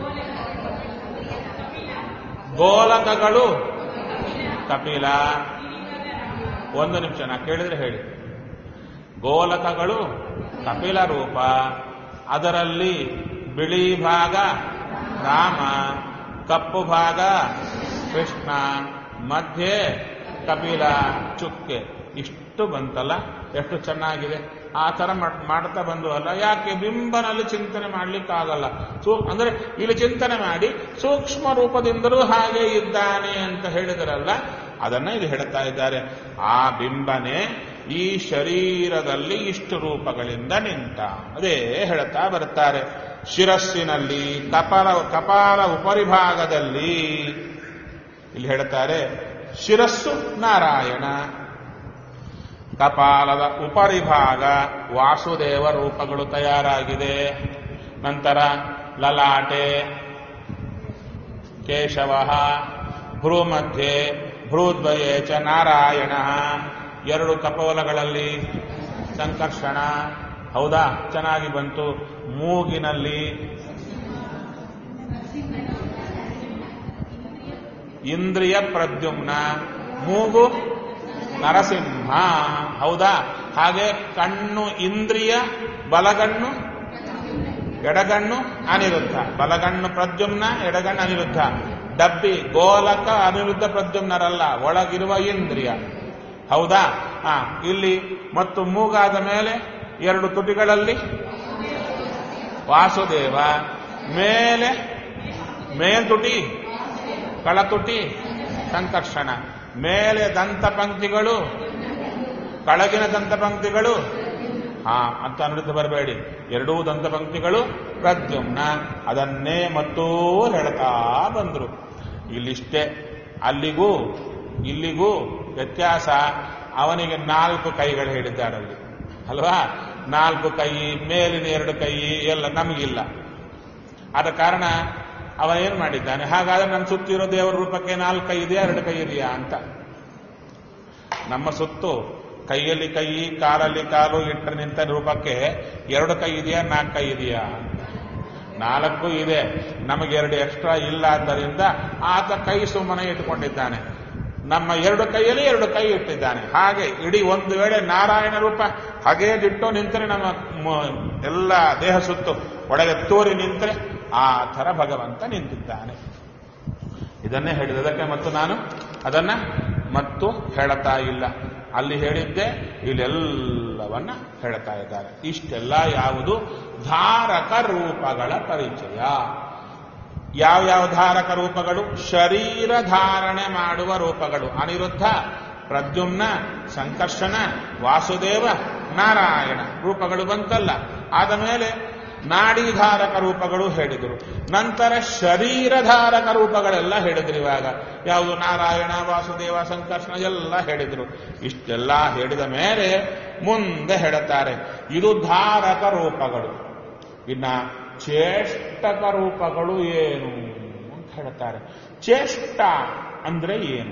ಗೋಲಕಗಳು ಕಪಿಲ ಒಂದು ನಿಮಿಷ ನಾ ಕೇಳಿದ್ರೆ ಹೇಳಿ ಗೋಲಕಗಳು ಕಪಿಲ ರೂಪ ಅದರಲ್ಲಿ ಬಿಳಿ ಭಾಗ ರಾಮ ಕಪ್ಪು ಭಾಗ ಕೃಷ್ಣ ಮಧ್ಯೆ ಕಪಿಲ ಚುಕ್ಕೆ ಇಷ್ಟು ಬಂತಲ್ಲ ಎಷ್ಟು ಚೆನ್ನಾಗಿದೆ ಆ ತರ ಮಾಡ್- ಮಾಡ್ತಾ ಬಂದ್ವಲ್ಲ ಯಾಕೆ ಬಿಂಬನಲ್ಲಿ ಚಿಂತನೆ ಮಾಡ್ಲಿಕ್ಕಾಗಲ್ಲ ಸೂ ಅಂದ್ರೆ ಇಲ್ಲಿ ಚಿಂತನೆ ಮಾಡಿ ಸೂಕ್ಷ್ಮ ರೂಪದಿಂದಲೂ ಹಾಗೆ ಇದ್ದಾನೆ ಅಂತ ಹೇಳಿದರಲ್ಲ ಅದನ್ನ ಇಲ್ಲಿ ಹೇಳ್ತಾ ಇದ್ದಾರೆ ಆ ಬಿಂಬನೆ ಈ ಶರೀರದಲ್ಲಿ ಇಷ್ಟು ರೂಪಗಳಿಂದ ನಿಂತ ಅದೇ ಹೇಳ್ತಾ ಬರ್ತಾರೆ ಶಿರಸ್ಸಿನಲ್ಲಿ ಕಪಾಲ ಕಪಾಲ ಉಪರಿಭಾಗದಲ್ಲಿ ಇಲ್ಲಿ ಹೇಳ್ತಾರೆ ಶಿರಸ್ಸು ನಾರಾಯಣ ಕಪಾಲದ ಉಪರಿಭಾಗ ವಾಸುದೇವ ರೂಪಗಳು ತಯಾರಾಗಿದೆ ನಂತರ ಲಲಾಟೆ ಕೇಶವ ಭ್ರೂಮಧ್ಯೆ ಭ್ರೂದ್ವಯೇ ಚ ನಾರಾಯಣ ಎರಡು ಕಪೋಲಗಳಲ್ಲಿ ಸಂಕರ್ಷಣ ಹೌದಾ ಚೆನ್ನಾಗಿ ಬಂತು ಮೂಗಿನಲ್ಲಿ ಇಂದ್ರಿಯ ಪ್ರದ್ಯುಮ್ನ ಮೂಗು ನರಸಿಂಹ ಹೌದಾ ಹಾಗೆ ಕಣ್ಣು ಇಂದ್ರಿಯ ಬಲಗಣ್ಣು ಎಡಗಣ್ಣು ಅನಿರುದ್ಧ ಬಲಗಣ್ಣು ಪ್ರದ್ಯುಮ್ನ ಎಡಗಣ್ಣು ಅನಿರುದ್ಧ ಡಬ್ಬಿ ಗೋಲಕ ಅನಿರುದ್ಧ ಪ್ರದ್ಯುಮ್ನರಲ್ಲ ಒಳಗಿರುವ ಇಂದ್ರಿಯ ಹೌದಾ ಹಾ ಇಲ್ಲಿ ಮತ್ತು ಮೂಗಾದ ಮೇಲೆ ಎರಡು ತುಟಿಗಳಲ್ಲಿ ವಾಸುದೇವ ಮೇಲೆ ಮೇಲ್ತುಟಿ ಕಳತುಟಿ ಸಂಕರ್ಷಣ ಮೇಲೆ ದಂತಪಂಕ್ತಿಗಳು ಕೆಳಗಿನ ದಂತಪಂಕ್ತಿಗಳು ಹಾ ಅಂತ ಅನಿರುದ್ಧ ಬರಬೇಡಿ ಎರಡೂ ದಂತಪಂಕ್ತಿಗಳು ಪ್ರದ್ಯುಮ್ನ ಅದನ್ನೇ ಮತ್ತೂ ಹೇಳ್ತಾ ಬಂದ್ರು ಇಲ್ಲಿಷ್ಟೇ ಅಲ್ಲಿಗೂ ಇಲ್ಲಿಗೂ ವ್ಯತ್ಯಾಸ ಅವನಿಗೆ ನಾಲ್ಕು ಕೈಗಳು ಹೇಳಿದ್ದಾರೆ ಅಲ್ಲಿ ಅಲ್ವಾ ನಾಲ್ಕು ಕೈ ಮೇಲಿನ ಎರಡು ಕೈ ಎಲ್ಲ ನಮಗಿಲ್ಲ ಆದ ಕಾರಣ ಅವ ಏನ್ ಮಾಡಿದ್ದಾನೆ ಹಾಗಾದ್ರೆ ನನ್ನ ಸುತ್ತಿರೋ ದೇವರ ರೂಪಕ್ಕೆ ನಾಲ್ಕು ಕೈ ಇದೆಯಾ ಎರಡು ಕೈ ಇದೆಯಾ ಅಂತ ನಮ್ಮ ಸುತ್ತು ಕೈಯಲ್ಲಿ ಕೈ ಕಾಲಲ್ಲಿ ಕಾಲು ಇಟ್ಟ ನಿಂತ ರೂಪಕ್ಕೆ ಎರಡು ಕೈ ಇದೆಯಾ ನಾಲ್ಕು ಕೈ ಇದೆಯಾ ಅಂತ ನಾಲ್ಕು ಇದೆ ನಮಗೆ ಎರಡು ಎಕ್ಸ್ಟ್ರಾ ಇಲ್ಲ ಆದ್ದರಿಂದ ಆತ ಕೈ ಸುಮ್ಮನೆ ಇಟ್ಕೊಂಡಿದ್ದಾನೆ ನಮ್ಮ ಎರಡು ಕೈಯಲ್ಲಿ ಎರಡು ಕೈ ಇಟ್ಟಿದ್ದಾನೆ ಹಾಗೆ ಇಡೀ ಒಂದು ವೇಳೆ ನಾರಾಯಣ ರೂಪ ಹಾಗೇ ದಿಟ್ಟು ನಿಂತರೆ ನಮ್ಮ ಮ- ಎಲ್ಲ ದೇಹ ಸುತ್ತು ಒಳಗೆ ತೋರಿ ನಿಂತರೆ ಆ ಥರ ಭಗವಂತ ನಿಂತಿದ್ದಾನೆ ಇದನ್ನೇ ಹೇಳಿದೆ ಅದಕ್ಕೆ ಮತ್ತು ನಾನು ಅದನ್ನ ಮತ್ತು ಹೇಳುತ್ತಾ ಇಲ್ಲ ಅಲ್ಲಿ ಹೇಳಿದ್ದೆ ಇಲ್ಲೆಲ್ಲವನ್ನ ಹೇಳ್ತಾ ಇದ್ದಾರೆ ಇಷ್ಟೆಲ್ಲ ಯಾವುದು ಧಾರಕ ರೂಪಗಳ ಪರಿಚಯ ಯಾವ್ಯಾವ ಧಾರಕ ರೂಪಗಳು ಶರೀರ ಧಾರಣೆ ಮಾಡುವ ರೂಪಗಳು ಅನಿರುದ್ಧ ಪ್ರದ್ಯುಮ್ನ ಸಂಕರ್ಷಣ ವಾಸುದೇವ ನಾರಾಯಣ ರೂಪಗಳು ಬಂತಲ್ಲ ಆದ ಮೇಲೆ ನಾಡಿಧಾರಕ ರೂಪಗಳು ಹೇಳಿದರು ನಂತರ ಶರೀರಧಾರಕ ರೂಪಗಳೆಲ್ಲ ಹೇಳಿದ್ರು ಇವಾಗ ಯಾವುದು ನಾರಾಯಣ ವಾಸುದೇವ ಸಂಕರ್ಷಣ ಎಲ್ಲ ಹೇಳಿದರು ಇಷ್ಟೆಲ್ಲ ಹೇಳಿದ ಮೇಲೆ ಮುಂದೆ ಹೇಳುತ್ತಾರೆ ಇದು ಧಾರಕ ರೂಪಗಳು ಇನ್ನ ಚೇಷ್ಟಕ ರೂಪಗಳು ಏನು ಅಂತ ಹೇಳ್ತಾರೆ ಚೇಷ್ಟ ಅಂದ್ರೆ ಏನು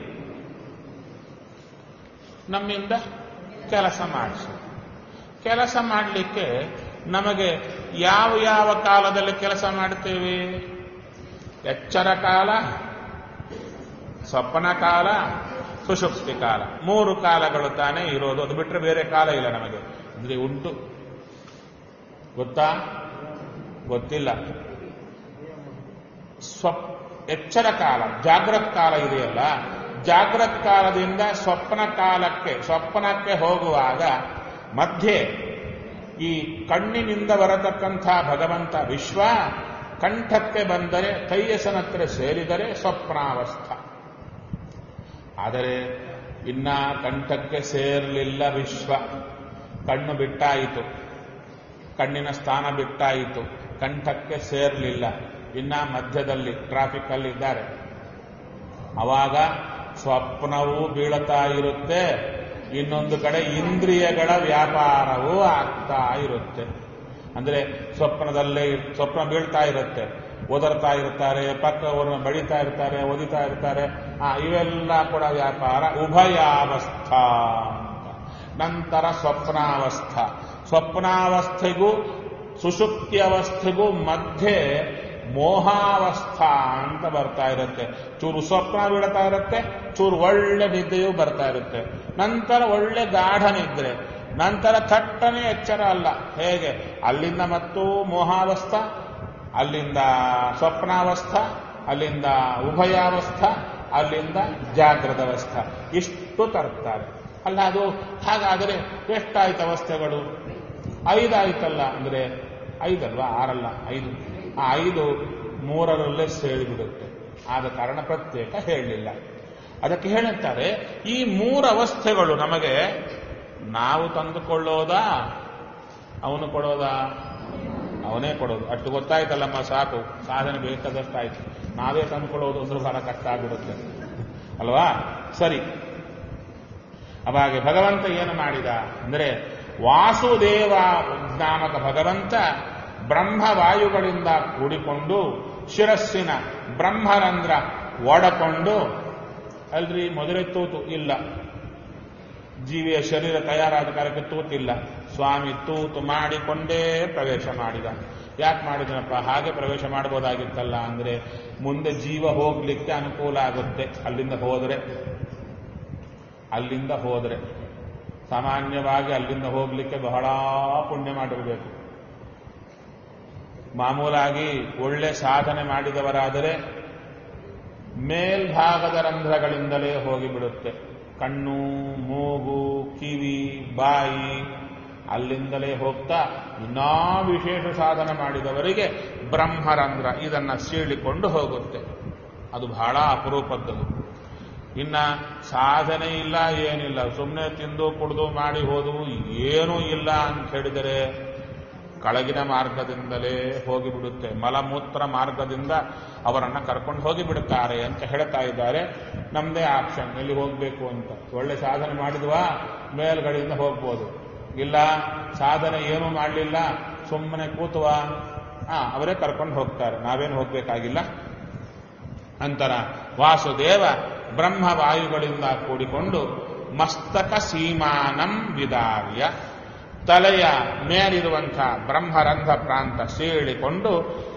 ನಮ್ಮಿಂದ ಕೆಲಸ ಮಾಡಿಸಿ ಕೆಲಸ ಮಾಡಲಿಕ್ಕೆ ನಮಗೆ ಯಾವ ಯಾವ ಕಾಲದಲ್ಲಿ ಕೆಲಸ ಮಾಡ್ತೇವೆ ಎಚ್ಚರ ಕಾಲ ಸ್ವಪ್ನ ಕಾಲ ಸುಷುಪ್ತಿ ಕಾಲ ಮೂರು ಕಾಲಗಳು ತಾನೇ ಇರೋದು ಅದು ಬಿಟ್ಟರೆ ಬೇರೆ ಕಾಲ ಇಲ್ಲ ನಮಗೆ ಅಂದ್ರೆ ಉಂಟು ಗೊತ್ತಾ ಗೊತ್ತಿಲ್ಲ ಸ್ವಪ್ ಎಚ್ಚರ ಕಾಲ ಜಾಗ್ರತ್ ಕಾಲ ಇದೆಯಲ್ಲ ಜಾಗ್ರತ್ ಕಾಲದಿಂದ ಸ್ವಪ್ನ ಕಾಲಕ್ಕೆ ಸ್ವಪ್ನಕ್ಕೆ ಹೋಗುವಾಗ ಮಧ್ಯೆ ಈ ಕಣ್ಣಿನಿಂದ ಬರತಕ್ಕಂಥ ಭಗವಂತ ವಿಶ್ವ ಕಂಠಕ್ಕೆ ಬಂದರೆ ಕೈಯಸನತ್ರ ಸೇರಿದರೆ ಸ್ವಪ್ನಾವಸ್ಥ ಆದರೆ ಇನ್ನ ಕಂಠಕ್ಕೆ ಸೇರಲಿಲ್ಲ ವಿಶ್ವ ಕಣ್ಣು ಬಿಟ್ಟಾಯಿತು ಕಣ್ಣಿನ ಸ್ಥಾನ ಬಿಟ್ಟಾಯಿತು ಕಂಠಕ್ಕೆ ಸೇರಲಿಲ್ಲ ಇನ್ನ ಮಧ್ಯದಲ್ಲಿ ಟ್ರಾಫಿಕ್ ಅಲ್ಲಿ ಇದ್ದಾರೆ ಅವಾಗ ಸ್ವಪ್ನವೂ ಬೀಳುತ್ತಾ ಇರುತ್ತೆ ಇನ್ನೊಂದು ಕಡೆ ಇಂದ್ರಿಯಗಳ ವ್ಯಾಪಾರವೂ ಆಗ್ತಾ ಇರುತ್ತೆ ಅಂದ್ರೆ ಸ್ವಪ್ನದಲ್ಲೇ ಇರ್- ಸ್ವಪ್ನ ಬೀಳ್ತಾ ಇರುತ್ತೆ ಒದರ್ತಾ ಇರ್ತಾರೆ ಪಕ್ಕವನ್ನು ಬಡಿತಾ ಇರ್ತಾರೆ ಒದಿತಾ ಇರ್ತಾರೆ ಆ ಇವೆಲ್ಲ ಕೂಡ ವ್ಯಾಪಾರ ಉಭಯಾವಸ್ಥಾ ಅಂತ ನಂತರ ಸ್ವಪ್ನಾವಸ್ಥಾ ಸ್ವಪ್ನಾವಸ್ಥೆಗೂ ಸುಷುಪ್ತಿ ಅವಸ್ಥೆಗೂ ಮಧ್ಯೆ ಮೋಹಾವಸ್ಥಾ ಅಂತ ಬರ್ತಾ ಇರುತ್ತೆ ಚೂರು ಸ್ವಪ್ನ ಬೀಳ್ತಾ ಇರುತ್ತೆ ಚೂರು ಒಳ್ಳೆ ನಿದ್ದೆಯೂ ಬರ್ತಾ ಇರುತ್ತೆ ನಂತರ ಒಳ್ಳೆ ಗಾಢ ನಿದ್ರೆ ನಂತರ ಥಟ್ಟನೆ ಎಚ್ಚರ ಅಲ್ಲ ಹೇಗೆ ಅಲ್ಲಿಂದ ಮತ್ತು ಮೋಹಾವಸ್ಥಾ ಅಲ್ಲಿಂದ ಸ್ವಪ್ನಾವಸ್ಥಾ ಅಲ್ಲಿಂದ ಉಭಯಾವಸ್ಥಾ ಅಲ್ಲಿಂದ ಜಾಗೃತ ಅವಸ್ಥಾ ಇಷ್ಟು ತರ್ತಾರೆ ಅಲ್ಲ ಅದು ಹಾಗಾದರೆ ಎಷ್ಟಾಯ್ತು ಅವಸ್ಥೆಗಳು ಐದಾಯ್ತಲ್ಲ ಅಂದ್ರೆ ಐದಲ್ವಾ ಆರಲ್ಲ ಐದು ಆ ಐದು ಮೂರರಲ್ಲೇ ಸೇರಿಬಿಡುತ್ತೆ ಆದ ಕಾರಣ ಪ್ರತ್ಯೇಕ ಹೇಳಲಿಲ್ಲ ಅದಕ್ಕೆ ಹೇಳುತ್ತಾರೆ ಈ ಮೂರು ಅವಸ್ಥೆಗಳು ನಮಗೆ ನಾವು ತಂದುಕೊಳ್ಳೋದಾ ಅವನು ಕೊಡೋದಾ ಅವನೇ ಕೊಡೋದು ಅಷ್ಟು ಗೊತ್ತಾಯ್ತಲ್ಲಮ್ಮ ಸಾಕು ಸಾಧನೆ ಬೇಕಾದಷ್ಟಾಯ್ತು ನಾವೇ ತಂದುಕೊಳ್ಳೋದು ಅಂದ್ರೆ ಬಹಳ ಕಷ್ಟ ಆಗಿಬಿಡುತ್ತೆ ಅಲ್ವಾ ಸರಿ ಅವಾಗ ಭಗವಂತ ಏನು ಮಾಡಿದ ಅಂದರೆ ವಾಸುದೇವ ನಾಮಕ ಭಗವಂತ ಬ್ರಹ್ಮವಾಯುಗಳಿಂದ ಕೂಡಿಕೊಂಡು ಶಿರಸ್ಸಿನ ಬ್ರಹ್ಮರಂಧ್ರ ಒಡಕೊಂಡು ಅಲ್ರಿ ಮೊದಲೇ ತೂತು ಇಲ್ಲ ಜೀವಿಯ ಶರೀರ ತಯಾರಾದ ಕಾಲಕ್ಕೆ ತೂತಿಲ್ಲ ಸ್ವಾಮಿ ತೂತು ಮಾಡಿಕೊಂಡೇ ಪ್ರವೇಶ ಮಾಡಿದ ಯಾಕೆ ಮಾಡಿದನಪ್ಪ ಹಾಗೆ ಪ್ರವೇಶ ಮಾಡಬಹುದಾಗಿತ್ತಲ್ಲ ಅಂದ್ರೆ ಮುಂದೆ ಜೀವ ಹೋಗ್ಲಿಕ್ಕೆ ಅನುಕೂಲ ಆಗುತ್ತೆ ಅಲ್ಲಿಂದ ಹೋದರೆ ಅಲ್ಲಿಂದ ಹೋದರೆ ಸಾಮಾನ್ಯವಾಗಿ ಅಲ್ಲಿಂದ ಹೋಗ್ಲಿಕ್ಕೆ ಬಹಳ ಪುಣ್ಯ ಮಾಡಿರಬೇಕು ಮಾಮೂಲಾಗಿ ಒಳ್ಳೆ ಸಾಧನೆ ಮಾಡಿದವರಾದರೆ ಮೇಲ್ಭಾಗದ ರಂಧ್ರಗಳಿಂದಲೇ ಹೋಗಿಬಿಡುತ್ತೆ ಕಣ್ಣು ಮೂಗು ಕಿವಿ ಬಾಯಿ ಅಲ್ಲಿಂದಲೇ ಹೋಗ್ತಾ ಇನ್ನೂ ವಿಶೇಷ ಸಾಧನೆ ಮಾಡಿದವರಿಗೆ ಬ್ರಹ್ಮರಂಧ್ರ ಇದನ್ನ ಸೀಳಿಕೊಂಡು ಹೋಗುತ್ತೆ ಅದು ಬಹಳ ಅಪರೂಪದ್ದದು ಇನ್ನ ಸಾಧನೆ ಇಲ್ಲ ಏನಿಲ್ಲ ಸುಮ್ಮನೆ ತಿಂದು ಕುಡಿದು ಮಾಡಿ ಹೋದವು ಏನೂ ಇಲ್ಲ ಅಂತ ಹೇಳಿದರೆ ಕೆಳಗಿನ ಮಾರ್ಗದಿಂದಲೇ ಹೋಗಿಬಿಡುತ್ತೆ ಮಲಮೂತ್ರ ಮಾರ್ಗದಿಂದ ಅವರನ್ನ ಕರ್ಕೊಂಡು ಹೋಗಿಬಿಡುತ್ತಾರೆ ಅಂತ ಹೇಳ್ತಾ ಇದ್ದಾರೆ ನಮ್ದೇ ಆಪ್ಷನ್ ಎಲ್ಲಿ ಹೋಗಬೇಕು ಅಂತ ಒಳ್ಳೆ ಸಾಧನೆ ಮಾಡಿದ್ವಾ ಮೇಲ್ಗಡೆಯಿಂದ ಹೋಗ್ಬೋದು ಇಲ್ಲ ಸಾಧನೆ ಏನೂ ಮಾಡಲಿಲ್ಲ ಸುಮ್ಮನೆ ಕೂತುವ ಆ ಅವರೇ ಕರ್ಕೊಂಡು ಹೋಗ್ತಾರೆ ನಾವೇನು ಹೋಗ್ಬೇಕಾಗಿಲ್ಲ ನಂತರ ವಾಸುದೇವ ಬ್ರಹ್ಮವಾಯುಗಳಿಂದ ಕೂಡಿಕೊಂಡು ಮಸ್ತಕ ಸೀಮಾನಂ ವಿದಾರ್ಯ ತಲೆಯ ಮೇಲಿರುವಂತಹ ಬ್ರಹ್ಮರಂಧ್ರ ಪ್ರಾಂತ ಸೀಳಿಕೊಂಡು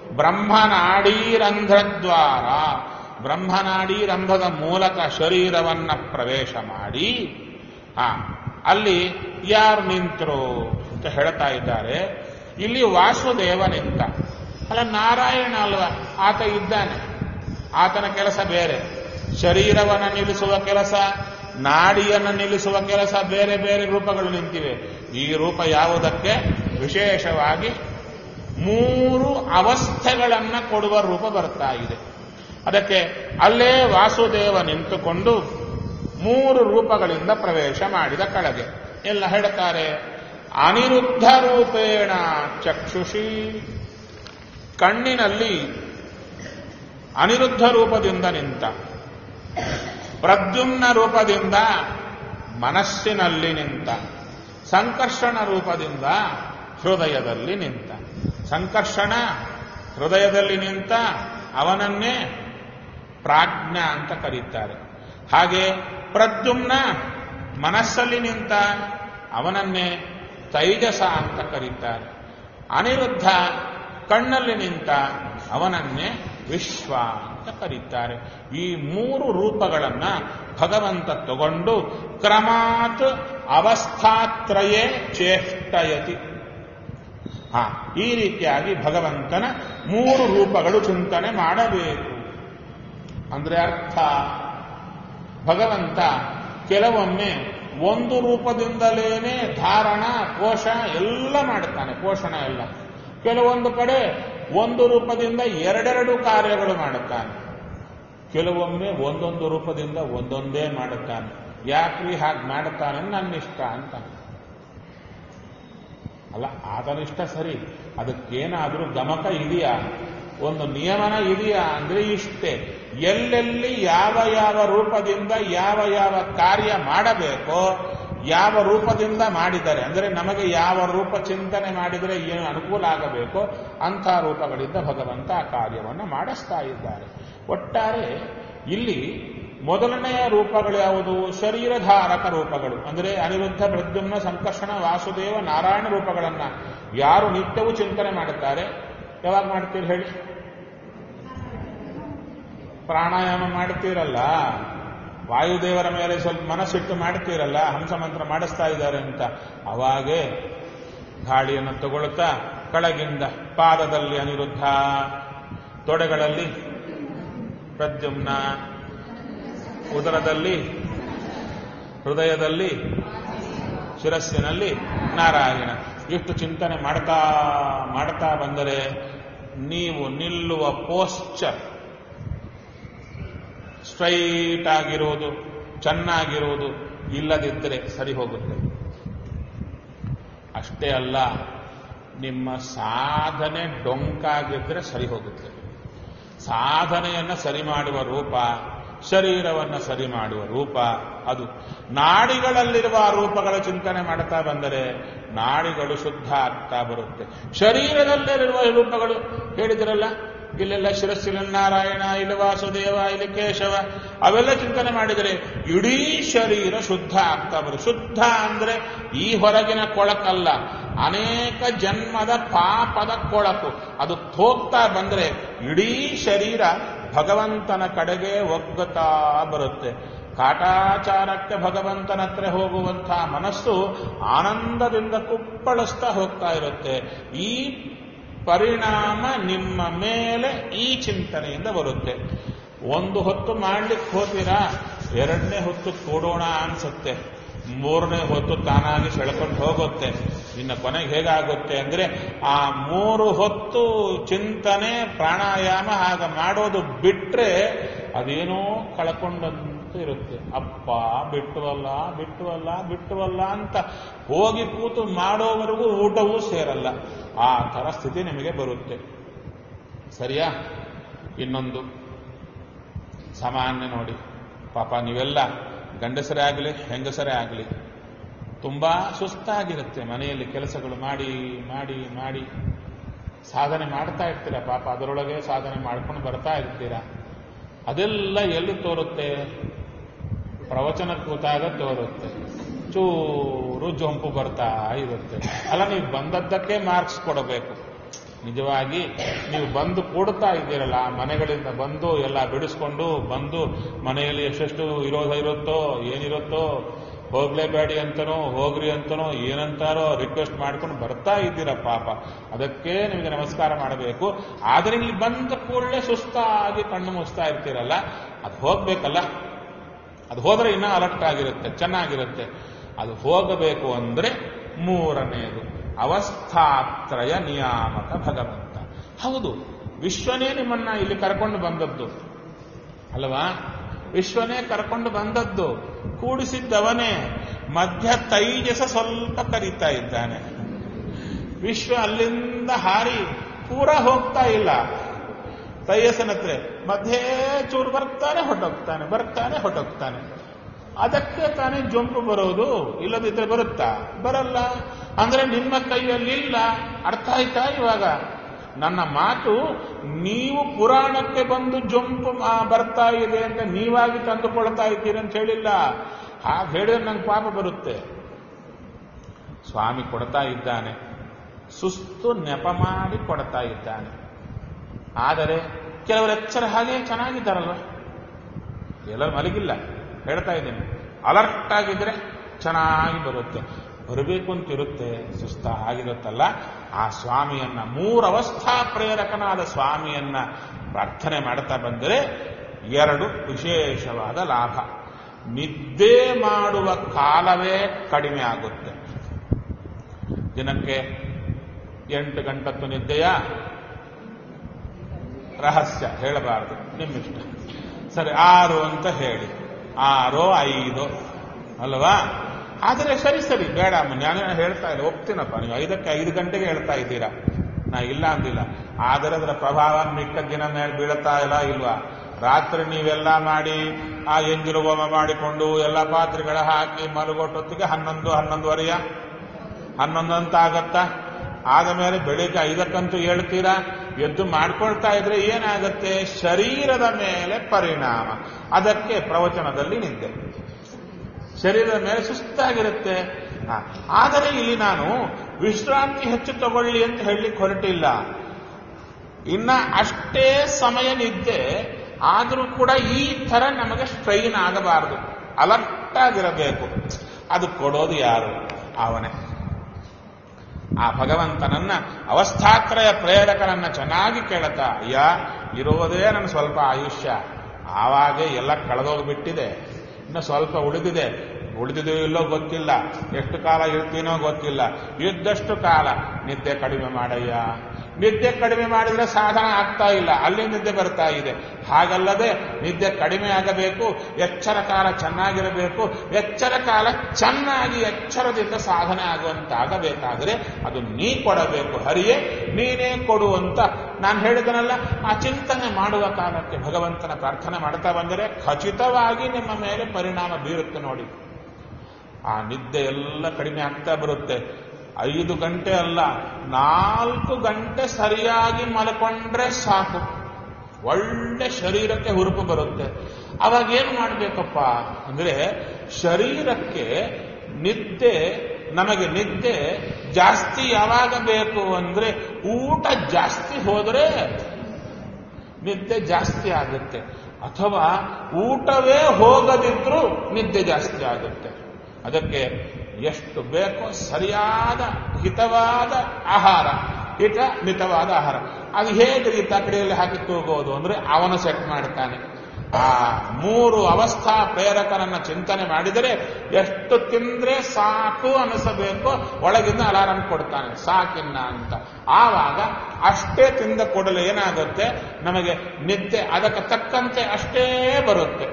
ಬ್ರಹ್ಮನಾಡೀರಂಧ್ರದ್ವಾರ ಬ್ರಹ್ಮನಾಡಿ ರಂಧ್ರದ ಮೂಲಕ ಶರೀರವನ್ನ ಪ್ರವೇಶ ಮಾಡಿ ಆ ಅಲ್ಲಿ ಯಾರು ನಿಂತರು ಅಂತ ಹೇಳ್ತಾ ಇದ್ದಾರೆ ಇಲ್ಲಿ ವಾಸುದೇವ ನಿಂತ ಅಲ್ಲ ನಾರಾಯಣ ಅಲ್ವಾ ಆತ ಇದ್ದಾನೆ ಆತನ ಕೆಲಸ ಬೇರೆ ಶರೀರವನ್ನು ನಿಲ್ಲಿಸುವ ಕೆಲಸ ನಾಡಿಯನ್ನು ನಿಲ್ಲಿಸುವ ಕೆಲಸ ಬೇರೆ ಬೇರೆ ರೂಪಗಳು ನಿಂತಿವೆ ಈ ರೂಪ ಯಾವುದಕ್ಕೆ ವಿಶೇಷವಾಗಿ ಮೂರು ಅವಸ್ಥೆಗಳನ್ನ ಕೊಡುವ ರೂಪ ಬರ್ತಾ ಇದೆ ಅದಕ್ಕೆ ಅಲ್ಲೇ ವಾಸುದೇವ ನಿಂತುಕೊಂಡು ಮೂರು ರೂಪಗಳಿಂದ ಪ್ರವೇಶ ಮಾಡಿದ ಕೆಳಗೆ ಎಲ್ಲ ಹೇಳ್ತಾರೆ ಅನಿರುದ್ಧ ರೂಪೇಣ ಚಕ್ಷುಷಿ ಕಣ್ಣಿನಲ್ಲಿ ಅನಿರುದ್ಧ ರೂಪದಿಂದ ನಿಂತ ಪ್ರದ್ಯುಮ್ನ ರೂಪದಿಂದ ಮನಸ್ಸಿನಲ್ಲಿ ನಿಂತ ಸಂಕರ್ಷಣ ರೂಪದಿಂದ ಹೃದಯದಲ್ಲಿ ನಿಂತ ಸಂಕರ್ಷಣ ಹೃದಯದಲ್ಲಿ ನಿಂತ ಅವನನ್ನೇ ಪ್ರಾಜ್ಞ ಅಂತ ಕರೀತಾರೆ ಹಾಗೆ ಪ್ರದ್ಯುಮ್ನ ಮನಸ್ಸಲ್ಲಿ ನಿಂತ ಅವನನ್ನೇ ತೈಜಸ ಅಂತ ಕರೀತಾರೆ ಅನಿರುದ್ಧ ಕಣ್ಣಲ್ಲಿ ನಿಂತ ಅವನನ್ನೇ ವಿಶ್ವ ಅಂತ ಕರೀತಾರೆ ಈ ಮೂರು ರೂಪಗಳನ್ನ ಭಗವಂತ ತಗೊಂಡು ಕ್ರಮಾತ್ ಅವಸ್ಥಾತ್ರಯೇ ಚೇಷ್ಟಯತಿ ಹಾ ಈ ರೀತಿಯಾಗಿ ಭಗವಂತನ ಮೂರು ರೂಪಗಳು ಚಿಂತನೆ ಮಾಡಬೇಕು ಅಂದ್ರೆ ಅರ್ಥ ಭಗವಂತ ಕೆಲವೊಮ್ಮೆ ಒಂದು ರೂಪದಿಂದಲೇನೆ ಧಾರಣ ಕೋಶ ಎಲ್ಲ ಮಾಡುತ್ತಾನೆ ಪೋಷಣ ಎಲ್ಲ ಕೆಲವೊಂದು ಕಡೆ ಒಂದು ರೂಪದಿಂದ ಎರಡೆರಡು ಕಾರ್ಯಗಳು ಮಾಡುತ್ತಾನೆ ಕೆಲವೊಮ್ಮೆ ಒಂದೊಂದು ರೂಪದಿಂದ ಒಂದೊಂದೇ ಮಾಡುತ್ತಾನೆ ಯಾಕ್ರಿ ಹಾಗೆ ಮಾಡುತ್ತಾನೆ ನನ್ನ ಇಷ್ಟ ಅಂತ ಅಲ್ಲ ಆತನಿಷ್ಟ ಸರಿ ಅದಕ್ಕೇನಾದ್ರೂ ಗಮಕ ಇದೆಯಾ ಒಂದು ನಿಯಮನ ಇದೆಯಾ ಅಂದ್ರೆ ಇಷ್ಟೇ ಎಲ್ಲೆಲ್ಲಿ ಯಾವ ಯಾವ ರೂಪದಿಂದ ಯಾವ ಯಾವ ಕಾರ್ಯ ಮಾಡಬೇಕೋ ಯಾವ ರೂಪದಿಂದ ಮಾಡಿದರೆ ಅಂದರೆ ನಮಗೆ ಯಾವ ರೂಪ ಚಿಂತನೆ ಮಾಡಿದರೆ ಏನು ಅನುಕೂಲ ಆಗಬೇಕೋ ಅಂಥ ರೂಪಗಳಿಂದ ಭಗವಂತ ಆ ಕಾರ್ಯವನ್ನು ಮಾಡಿಸ್ತಾ ಇದ್ದಾರೆ ಒಟ್ಟಾರೆ ಇಲ್ಲಿ ಮೊದಲನೆಯ ರೂಪಗಳು ಯಾವುದು ಶರೀರಧಾರಕ ರೂಪಗಳು ಅಂದರೆ ಅನಿರುದ್ಧ ಪ್ರದ್ಯುಮ್ನ ಸಂಕರ್ಷಣ ವಾಸುದೇವ ನಾರಾಯಣ ರೂಪಗಳನ್ನ ಯಾರು ನಿತ್ಯವೂ ಚಿಂತನೆ ಮಾಡುತ್ತಾರೆ ಯಾವಾಗ ಮಾಡ್ತೀರಿ ಹೇಳಿ ಪ್ರಾಣಾಯಾಮ ಮಾಡ್ತೀರಲ್ಲ ವಾಯುದೇವರ ಮೇಲೆ ಸ್ವಲ್ಪ ಮನಸ್ಸಿಟ್ಟು ಮಾಡ್ತೀರಲ್ಲ ಹಂಸ ಮಂತ್ರ ಮಾಡಿಸ್ತಾ ಇದ್ದಾರೆ ಅಂತ ಅವಾಗೇ ಗಾಳಿಯನ್ನು ತಗೊಳ್ತಾ ಕೆಳಗಿಂದ ಪಾದದಲ್ಲಿ ಅನಿರುದ್ಧ ತೊಡೆಗಳಲ್ಲಿ ಪ್ರದ್ಯುಮ್ನ ಉದರದಲ್ಲಿ ಹೃದಯದಲ್ಲಿ ಶಿರಸ್ಸಿನಲ್ಲಿ ನಾರಾಯಣ ಇಷ್ಟು ಚಿಂತನೆ ಮಾಡ್ತಾ ಮಾಡ್ತಾ ಬಂದರೆ ನೀವು ನಿಲ್ಲುವ ಪೋಸ್ಚರ್ ಸ್ಟ್ರೈಟ್ ಆಗಿರೋದು ಚೆನ್ನಾಗಿರೋದು ಇಲ್ಲದಿದ್ದರೆ ಸರಿ ಹೋಗುತ್ತೆ ಅಷ್ಟೇ ಅಲ್ಲ ನಿಮ್ಮ ಸಾಧನೆ ಡೊಂಕಾಗಿದ್ದರೆ ಸರಿ ಹೋಗುತ್ತೆ ಸಾಧನೆಯನ್ನು ಸರಿ ಮಾಡುವ ರೂಪ ಶರೀರವನ್ನು ಸರಿ ಮಾಡುವ ರೂಪ ಅದು ನಾಡಿಗಳಲ್ಲಿರುವ ರೂಪಗಳ ಚಿಂತನೆ ಮಾಡ್ತಾ ಬಂದರೆ ನಾಡಿಗಳು ಶುದ್ಧ ಆಗ್ತಾ ಬರುತ್ತೆ ಶರೀರದಲ್ಲಿರುವ ರೂಪಗಳು ಹೇಳಿದ್ರಲ್ಲ ಇಲ್ಲೆಲ್ಲ ಶಿರಸ್ಸಿನಲ್ಲಿ ನಾರಾಯಣ ಇಲ್ಲಿ ವಾಸುದೇವ ಇಲ್ಲಿ ಕೇಶವ ಅವೆಲ್ಲ ಚಿಂತನೆ ಮಾಡಿದರೆ ಇಡೀ ಶರೀರ ಶುದ್ಧ ಆಗ್ತಾ ಬರುತ್ತೆ ಶುದ್ಧ ಅಂದ್ರೆ ಈ ಹೊರಗಿನ ಕೊಳಕಲ್ಲ ಅನೇಕ ಜನ್ಮದ ಪಾಪದ ಕೊಳಕು ಅದು ಹೋಗ್ತಾ ಬಂದ್ರೆ ಇಡೀ ಶರೀರ ಭಗವಂತನ ಕಡೆಗೆ ಒಗ್ಗುತ್ತಾ ಬರುತ್ತೆ ಕಾಟಾಚಾರಕ್ಕೆ ಭಗವಂತನ ಹತ್ರ ಹೋಗುವಂತಹ ಮನಸ್ಸು ಆನಂದದಿಂದ ಕುಪ್ಪಳಿಸ್ತಾ ಹೋಗ್ತಾ ಇರುತ್ತೆ ಈ ಪರಿಣಾಮ ನಿಮ್ಮ ಮೇಲೆ ಈ ಚಿಂತನೆಯಿಂದ ಬರುತ್ತೆ ಒಂದು ಹೊತ್ತು ಮಾಡ್ಲಿಕ್ಕೆ ಹೋತೀರಾ ಎರಡನೇ ಹೊತ್ತು ಕೊಡೋಣ ಅನ್ಸುತ್ತೆ ಮೂರನೇ ಹೊತ್ತು ತಾನಾಗಿ ಸೆಳ್ಕೊಂಡು ಹೋಗುತ್ತೆ ಇನ್ನು ಕೊನೆಗೆ ಹೇಗಾಗುತ್ತೆ ಅಂದ್ರೆ ಆ ಮೂರು ಹೊತ್ತು ಚಿಂತನೆ ಪ್ರಾಣಾಯಾಮ ಆಗ ಮಾಡೋದು ಬಿಟ್ರೆ ಅದೇನೋ ಕಳ್ಕೊಂಡಂತ ಇರುತ್ತೆ ಅಪ್ಪ ಬಿಟ್ಟುವಲ್ಲ ಬಿಟ್ಟುವಲ್ಲ ಬಿಟ್ಟುವಲ್ಲ ಅಂತ ಹೋಗಿ ಕೂತು ಮಾಡೋವರೆಗೂ ಊಟವೂ ಸೇರಲ್ಲ ಆ ಥರ ಸ್ಥಿತಿ ನಿಮಗೆ ಬರುತ್ತೆ ಸರಿಯಾ ಇನ್ನೊಂದು ಸಾಮಾನ್ಯ ನೋಡಿ ಪಾಪ ನೀವೆಲ್ಲ ಗಂಡಸರೇ ಆಗಲಿ ಹೆಂಗಸರೇ ಆಗಲಿ ತುಂಬಾ ಸುಸ್ತಾಗಿರುತ್ತೆ ಮನೆಯಲ್ಲಿ ಕೆಲಸಗಳು ಮಾಡಿ ಮಾಡಿ ಮಾಡಿ ಸಾಧನೆ ಮಾಡ್ತಾ ಇರ್ತೀರಾ ಪಾಪ ಅದರೊಳಗೆ ಸಾಧನೆ ಮಾಡ್ಕೊಂಡು ಬರ್ತಾ ಇರ್ತೀರಾ ಅದೆಲ್ಲ ಎಲ್ಲಿ ತೋರುತ್ತೆ ಪ್ರವಚನ ಕೂತಾಗ ತೋರುತ್ತೆ ಚೂರು ಜೊಂಪು ಬರ್ತಾ ಇರುತ್ತೆ ಅಲ್ಲ ನೀವು ಬಂದದ್ದಕ್ಕೆ ಮಾರ್ಕ್ಸ್ ಕೊಡಬೇಕು ನಿಜವಾಗಿ ನೀವು ಬಂದು ಕೂಡ್ತಾ ಇದ್ದೀರಲ್ಲ ಮನೆಗಳಿಂದ ಬಂದು ಎಲ್ಲ ಬಿಡಿಸ್ಕೊಂಡು ಬಂದು ಮನೆಯಲ್ಲಿ ಎಷ್ಟೆಷ್ಟು ವಿರೋಧ ಇರುತ್ತೋ ಏನಿರುತ್ತೋ ಹೋಗ್ಲೇಬೇಡಿ ಅಂತನೋ ಹೋಗ್ರಿ ಅಂತನೋ ಏನಂತಾರೋ ರಿಕ್ವೆಸ್ಟ್ ಮಾಡ್ಕೊಂಡು ಬರ್ತಾ ಇದ್ದೀರ ಪಾಪ ಅದಕ್ಕೆ ನಿಮಗೆ ನಮಸ್ಕಾರ ಮಾಡಬೇಕು ಆದರೆ ಇಲ್ಲಿ ಬಂದ ಕೂಡಲೇ ಸುಸ್ತಾಗಿ ಕಣ್ಣು ಮುಚ್ತಾ ಇರ್ತೀರಲ್ಲ ಅದು ಹೋಗ್ಬೇಕಲ್ಲ ಅದು ಹೋದ್ರೆ ಇನ್ನೂ ಅಲರ್ಟ್ ಆಗಿರುತ್ತೆ ಚೆನ್ನಾಗಿರುತ್ತೆ ಅದು ಹೋಗಬೇಕು ಅಂದ್ರೆ ಮೂರನೆಯದು ಅವಸ್ಥಾತ್ರಯ ನಿಯಾಮಕ ಭಗವಂತ ಹೌದು ವಿಶ್ವನೇ ನಿಮ್ಮನ್ನ ಇಲ್ಲಿ ಕರ್ಕೊಂಡು ಬಂದದ್ದು ಅಲ್ವಾ ವಿಶ್ವನೇ ಕರ್ಕೊಂಡು ಬಂದದ್ದು ಕೂಡಿಸಿದ್ದವನೇ ಮಧ್ಯ ತೈಜಸ ಸ್ವಲ್ಪ ಕರೀತಾ ಇದ್ದಾನೆ ವಿಶ್ವ ಅಲ್ಲಿಂದ ಹಾರಿ ಪೂರ ಹೋಗ್ತಾ ಇಲ್ಲ ತೈಯಸನತ್ರ ಮಧ್ಯೆ ಚೂರು ಬರ್ತಾನೆ ಹೊಟ್ಟೋಗ್ತಾನೆ ಬರ್ತಾನೆ ಹೊಟ್ಟೋಗ್ತಾನೆ ಅದಕ್ಕೆ ತಾನೇ ಜೊಂಪು ಬರೋದು ಇಲ್ಲದಿದ್ರೆ ಬರುತ್ತಾ ಬರಲ್ಲ ಅಂದ್ರೆ ನಿಮ್ಮ ಕೈಯಲ್ಲಿ ಇಲ್ಲ ಅರ್ಥ ಆಯ್ತಾ ಇವಾಗ ನನ್ನ ಮಾತು ನೀವು ಪುರಾಣಕ್ಕೆ ಬಂದು ಜೊಂಪು ಮಾ- ಬರ್ತಾ ಇದೆ ಅಂತ ನೀವಾಗಿ ತಂದುಕೊಳ್ತಾ ಇದ್ದೀರಿ ಅಂತ ಹೇಳಿಲ್ಲ ಹಾಗೆ ಹೇಳಿದ್ರೆ ನಂಗೆ ಪಾಪ ಬರುತ್ತೆ ಸ್ವಾಮಿ ಕೊಡ್ತಾ ಇದ್ದಾನೆ ಸುಸ್ತು ನೆಪ ಮಾಡಿ ಕೊಡ್ತಾ ಇದ್ದಾನೆ ಆದರೆ ಕೆಲವರು ಎಚ್ಚರ ಹಾಗೆ ಚೆನ್ನಾಗಿದ್ದಾರಲ್ವ ಎಲ್ಲರೂ ಮಲಗಿಲ್ಲ ಹೇಳ್ತಾ ಇದ್ದೀನಿ ಅಲರ್ಟ್ ಆಗಿದ್ರೆ ಚೆನ್ನಾಗಿ ಬರುತ್ತೆ ಬರಬೇಕು ಅಂತಿರುತ್ತೆ ಸುಸ್ತಾಗಿರುತ್ತಲ್ಲ ಆ ಸ್ವಾಮಿಯನ್ನ ಮೂರವಸ್ಥಾ ಪ್ರೇರಕನಾದ ಸ್ವಾಮಿಯನ್ನ ಪ್ರಾರ್ಥನೆ ಮಾಡ್ತಾ ಬಂದರೆ ಎರಡು ವಿಶೇಷವಾದ ಲಾಭ ನಿದ್ದೆ ಮಾಡುವ ಕಾಲವೇ ಕಡಿಮೆ ಆಗುತ್ತೆ ದಿನಕ್ಕೆ ಎಂಟು ಗಂಟತ್ತು ನಿದ್ದೆಯ ರಹಸ್ಯ ಹೇಳಬಾರದು ನಿಮ್ಮಿಷ್ಟ ಸರಿ ಆರು ಅಂತ ಹೇಳಿ ಆರೋ ಐದು ಅಲ್ವಾ ಆದರೆ ಸರಿ ಸರಿ ಬೇಡ ಅಮ್ಮ ನಾನು ಹೇಳ್ತಾ ಇಲ್ಲ ಒಪ್ತೀನಪ್ಪ ನೀವು ಐದಕ್ಕೆ ಐದು ಗಂಟೆಗೆ ಹೇಳ್ತಾ ಇದ್ದೀರಾ ನಾ ಇಲ್ಲ ಅಂದಿಲ್ಲ ಆದರೆ ಅದರ ಪ್ರಭಾವ ಮಿಕ್ಕ ದಿನ ಮೇಲೆ ಬೀಳುತ್ತಾ ಇಲ್ಲ ಇಲ್ವಾ ರಾತ್ರಿ ನೀವೆಲ್ಲ ಮಾಡಿ ಆ ಎಂಜಿಲು ಹೋಮ ಮಾಡಿಕೊಂಡು ಎಲ್ಲ ಪಾತ್ರೆಗಳ ಹಾಕಿ ಮಲಗೊಟ್ಟೊತ್ತಿಗೆ ಹನ್ನೊಂದು ಹನ್ನೊಂದುವರೆಯ ಹನ್ನೊಂದು ಅಂತ ಆಗತ್ತಾ ಆದ ಮೇಲೆ ಬೆಳಿಗ್ಗೆ ಐದಕ್ಕಂತೂ ಹೇಳ್ತೀರಾ ಎದ್ದು ಮಾಡ್ಕೊಳ್ತಾ ಇದ್ರೆ ಏನಾಗುತ್ತೆ ಶರೀರದ ಮೇಲೆ ಪರಿಣಾಮ ಅದಕ್ಕೆ ಪ್ರವಚನದಲ್ಲಿ ನಿದ್ದೆ ಶರೀರದ ಮೇಲೆ ಸುಸ್ತಾಗಿರುತ್ತೆ ಹ. ಆದರೆ ಇಲ್ಲಿ ನಾನು ವಿಶ್ರಾಂತಿ ಹೆಚ್ಚು ತಗೊಳ್ಳಿ ಅಂತ ಹೇಳಲಿಕ್ಕೆ ಹೊರಟಿಲ್ಲ ಇನ್ನ ಅಷ್ಟೇ ಸಮಯ ನಿದ್ದೆ ಆದರೂ ಕೂಡ ಈ ತರ ನಮಗೆ ಸ್ಟ್ರೈನ್ ಆಗಬಾರದು ಅಲರ್ಟ್ ಆಗಿರಬೇಕು ಅದು ಕೊಡೋದು ಯಾರು ಅವನೇ ಆ ಭಗವಂತನನ್ನ ಅವಸ್ಥಾತ್ರಯ ಪ್ರೇರಕನನ್ನ ಚೆನ್ನಾಗಿ ಕೇಳುತ್ತಾ ಅಯ್ಯ ಇರೋದೇ ನನ್ನ ಸ್ವಲ್ಪ ಆಯುಷ್ಯ ಆವಾಗೆ ಎಲ್ಲ ಕಳೆದೋಗ್ಬಿಟ್ಟಿದೆ ಇನ್ನು ಸ್ವಲ್ಪ ಉಳಿದಿದೆ ಉಳಿದಿದೆಯೋ ಇಲ್ಲೋ ಗೊತ್ತಿಲ್ಲ ಎಷ್ಟು ಕಾಲ ಇರ್ತೀನೋ ಗೊತ್ತಿಲ್ಲ ಇದ್ದಷ್ಟು ಕಾಲ ನಿದ್ದೆ ಕಡಿಮೆ ಮಾಡಯ್ಯ ನಿದ್ದೆ ಕಡಿಮೆ ಮಾಡಿದ್ರೆ ಸಾಧನ ಆಗ್ತಾ ಇಲ್ಲ ಅಲ್ಲಿ ನಿದ್ದೆ ಬರ್ತಾ ಇದೆ ಹಾಗಲ್ಲದೆ ನಿದ್ದೆ ಕಡಿಮೆ ಆಗಬೇಕು ಎಚ್ಚರ ಕಾಲ ಚೆನ್ನಾಗಿರಬೇಕು ಎಚ್ಚರ ಕಾಲ ಚೆನ್ನಾಗಿ ಎಚ್ಚರದಿಂದ ಸಾಧನೆ ಆಗುವಂತಾಗಬೇಕಾದರೆ ಅದು ನೀ ಕೊಡಬೇಕು ಹರಿಯೇ ನೀನೇ ಕೊಡು ಅಂತ ನಾನು ಹೇಳಿದನಲ್ಲ ಆ ಚಿಂತನೆ ಮಾಡುವ ಕಾಲಕ್ಕೆ ಭಗವಂತನ ಪ್ರಾರ್ಥನೆ ಮಾಡ್ತಾ ಬಂದರೆ ಖಚಿತವಾಗಿ ನಿಮ್ಮ ಮೇಲೆ ಪರಿಣಾಮ ಬೀರುತ್ತೆ ನೋಡಿ ಆ ನಿದ್ದೆ ಎಲ್ಲ ಕಡಿಮೆ ಆಗ್ತಾ ಬರುತ್ತೆ ಐದು ಗಂಟೆ ಅಲ್ಲ ನಾಲ್ಕು ಗಂಟೆ ಸರಿಯಾಗಿ ಮಲ್ಕೊಂಡ್ರೆ ಸಾಕು ಒಳ್ಳೆ ಶರೀರಕ್ಕೆ ಹುರುಪು ಬರುತ್ತೆ ಅವಾಗ ಏನು ಮಾಡಬೇಕಪ್ಪ ಅಂದ್ರೆ ಶರೀರಕ್ಕೆ ನಿದ್ದೆ ನಮಗೆ ನಿದ್ದೆ ಜಾಸ್ತಿ ಯಾವಾಗ ಬೇಕು ಅಂದ್ರೆ ಊಟ ಜಾಸ್ತಿ ಹೋದರೆ ನಿದ್ದೆ ಜಾಸ್ತಿ ಆಗುತ್ತೆ ಅಥವಾ ಊಟವೇ ಹೋಗದಿದ್ರೂ ನಿದ್ದೆ ಜಾಸ್ತಿ ಆಗುತ್ತೆ ಅದಕ್ಕೆ ಎಷ್ಟು ಬೇಕೋ ಸರಿಯಾದ ಹಿತವಾದ ಆಹಾರ ಹಿತ ಮಿತವಾದ ಆಹಾರ ಅದು ಹೇಗೆ ಈ ತಕ್ಕಡಿಯಲ್ಲಿ ಹಾಕಿ ತೂಗೋದು ಅಂದ್ರೆ ಅವನು ಸೆಟ್ ಮಾಡ್ತಾನೆ ಆ ಮೂರು ಅವಸ್ಥಾ ಪ್ರೇರಕರನ್ನ ಚಿಂತನೆ ಮಾಡಿದರೆ ಎಷ್ಟು ತಿಂದ್ರೆ ಸಾಕು ಅನಿಸಬೇಕು ಒಳಗಿಂದ ಅಲಾರಾಮ್ ಕೊಡ್ತಾನೆ ಸಾಕಿನ್ನ ಅಂತ ಆವಾಗ ಅಷ್ಟೇ ತಿಂದ ಕೂಡಲೇ ಏನಾಗುತ್ತೆ ನಮಗೆ ನಿದ್ದೆ ಅದಕ್ಕೆ ತಕ್ಕಂತೆ ಅಷ್ಟೇ ಬರುತ್ತೆ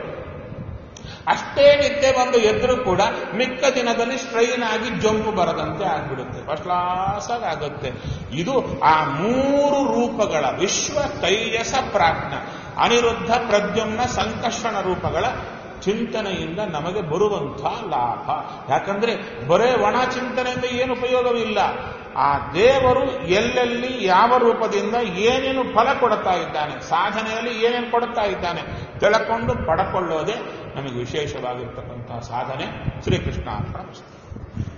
ಅಷ್ಟೇ ನಿದ್ದೆ ಬಂದು ಎದ್ರು ಕೂಡ ಮಿಕ್ಕ ದಿನದಲ್ಲಿ ಸ್ಟ್ರೈನ್ ಆಗಿ ಜಂಪು ಬರದಂತೆ ಆಗ್ಬಿಡುತ್ತೆ ಫಸ್ಟ್ ಕ್ಲಾಸ್ ಆಗುತ್ತೆ ಇದು ಆ ಮೂರು ರೂಪಗಳ ವಿಶ್ವ ತೈಜಸ ಪ್ರಾಜ್ಞ ಅನಿರುದ್ಧ ಪ್ರದ್ಯುಮ್ನ ಸಂಕರ್ಷಣ ರೂಪಗಳ ಚಿಂತನೆಯಿಂದ ನಮಗೆ ಬರುವಂಥ ಲಾಭ ಯಾಕಂದ್ರೆ ಬರೇ ಒಣ ಚಿಂತನೆಯಿಂದ ಏನು ಉಪಯೋಗವಿಲ್ಲ ಆ ದೇವರು ಎಲ್ಲೆಲ್ಲಿ ಯಾವ ರೂಪದಿಂದ ಏನೇನು ಫಲ ಕೊಡುತ್ತಾ ಇದ್ದಾನೆ ಸಾಧನೆಯಲ್ಲಿ ಏನೇನು ಕೊಡುತ್ತಾ ಇದ್ದಾನೆ ತಿಳ್ಕೊಂಡು ಪಡ್ಕೊಳ್ಳೋದೇ ನಮಗೆ ವಿಶೇಷವಾಗಿರ್ತಕ್ಕಂತಹ ಸಾಧನೆ ಶ್ರೀಕೃಷ್ಣ ಅರ್ಪಣ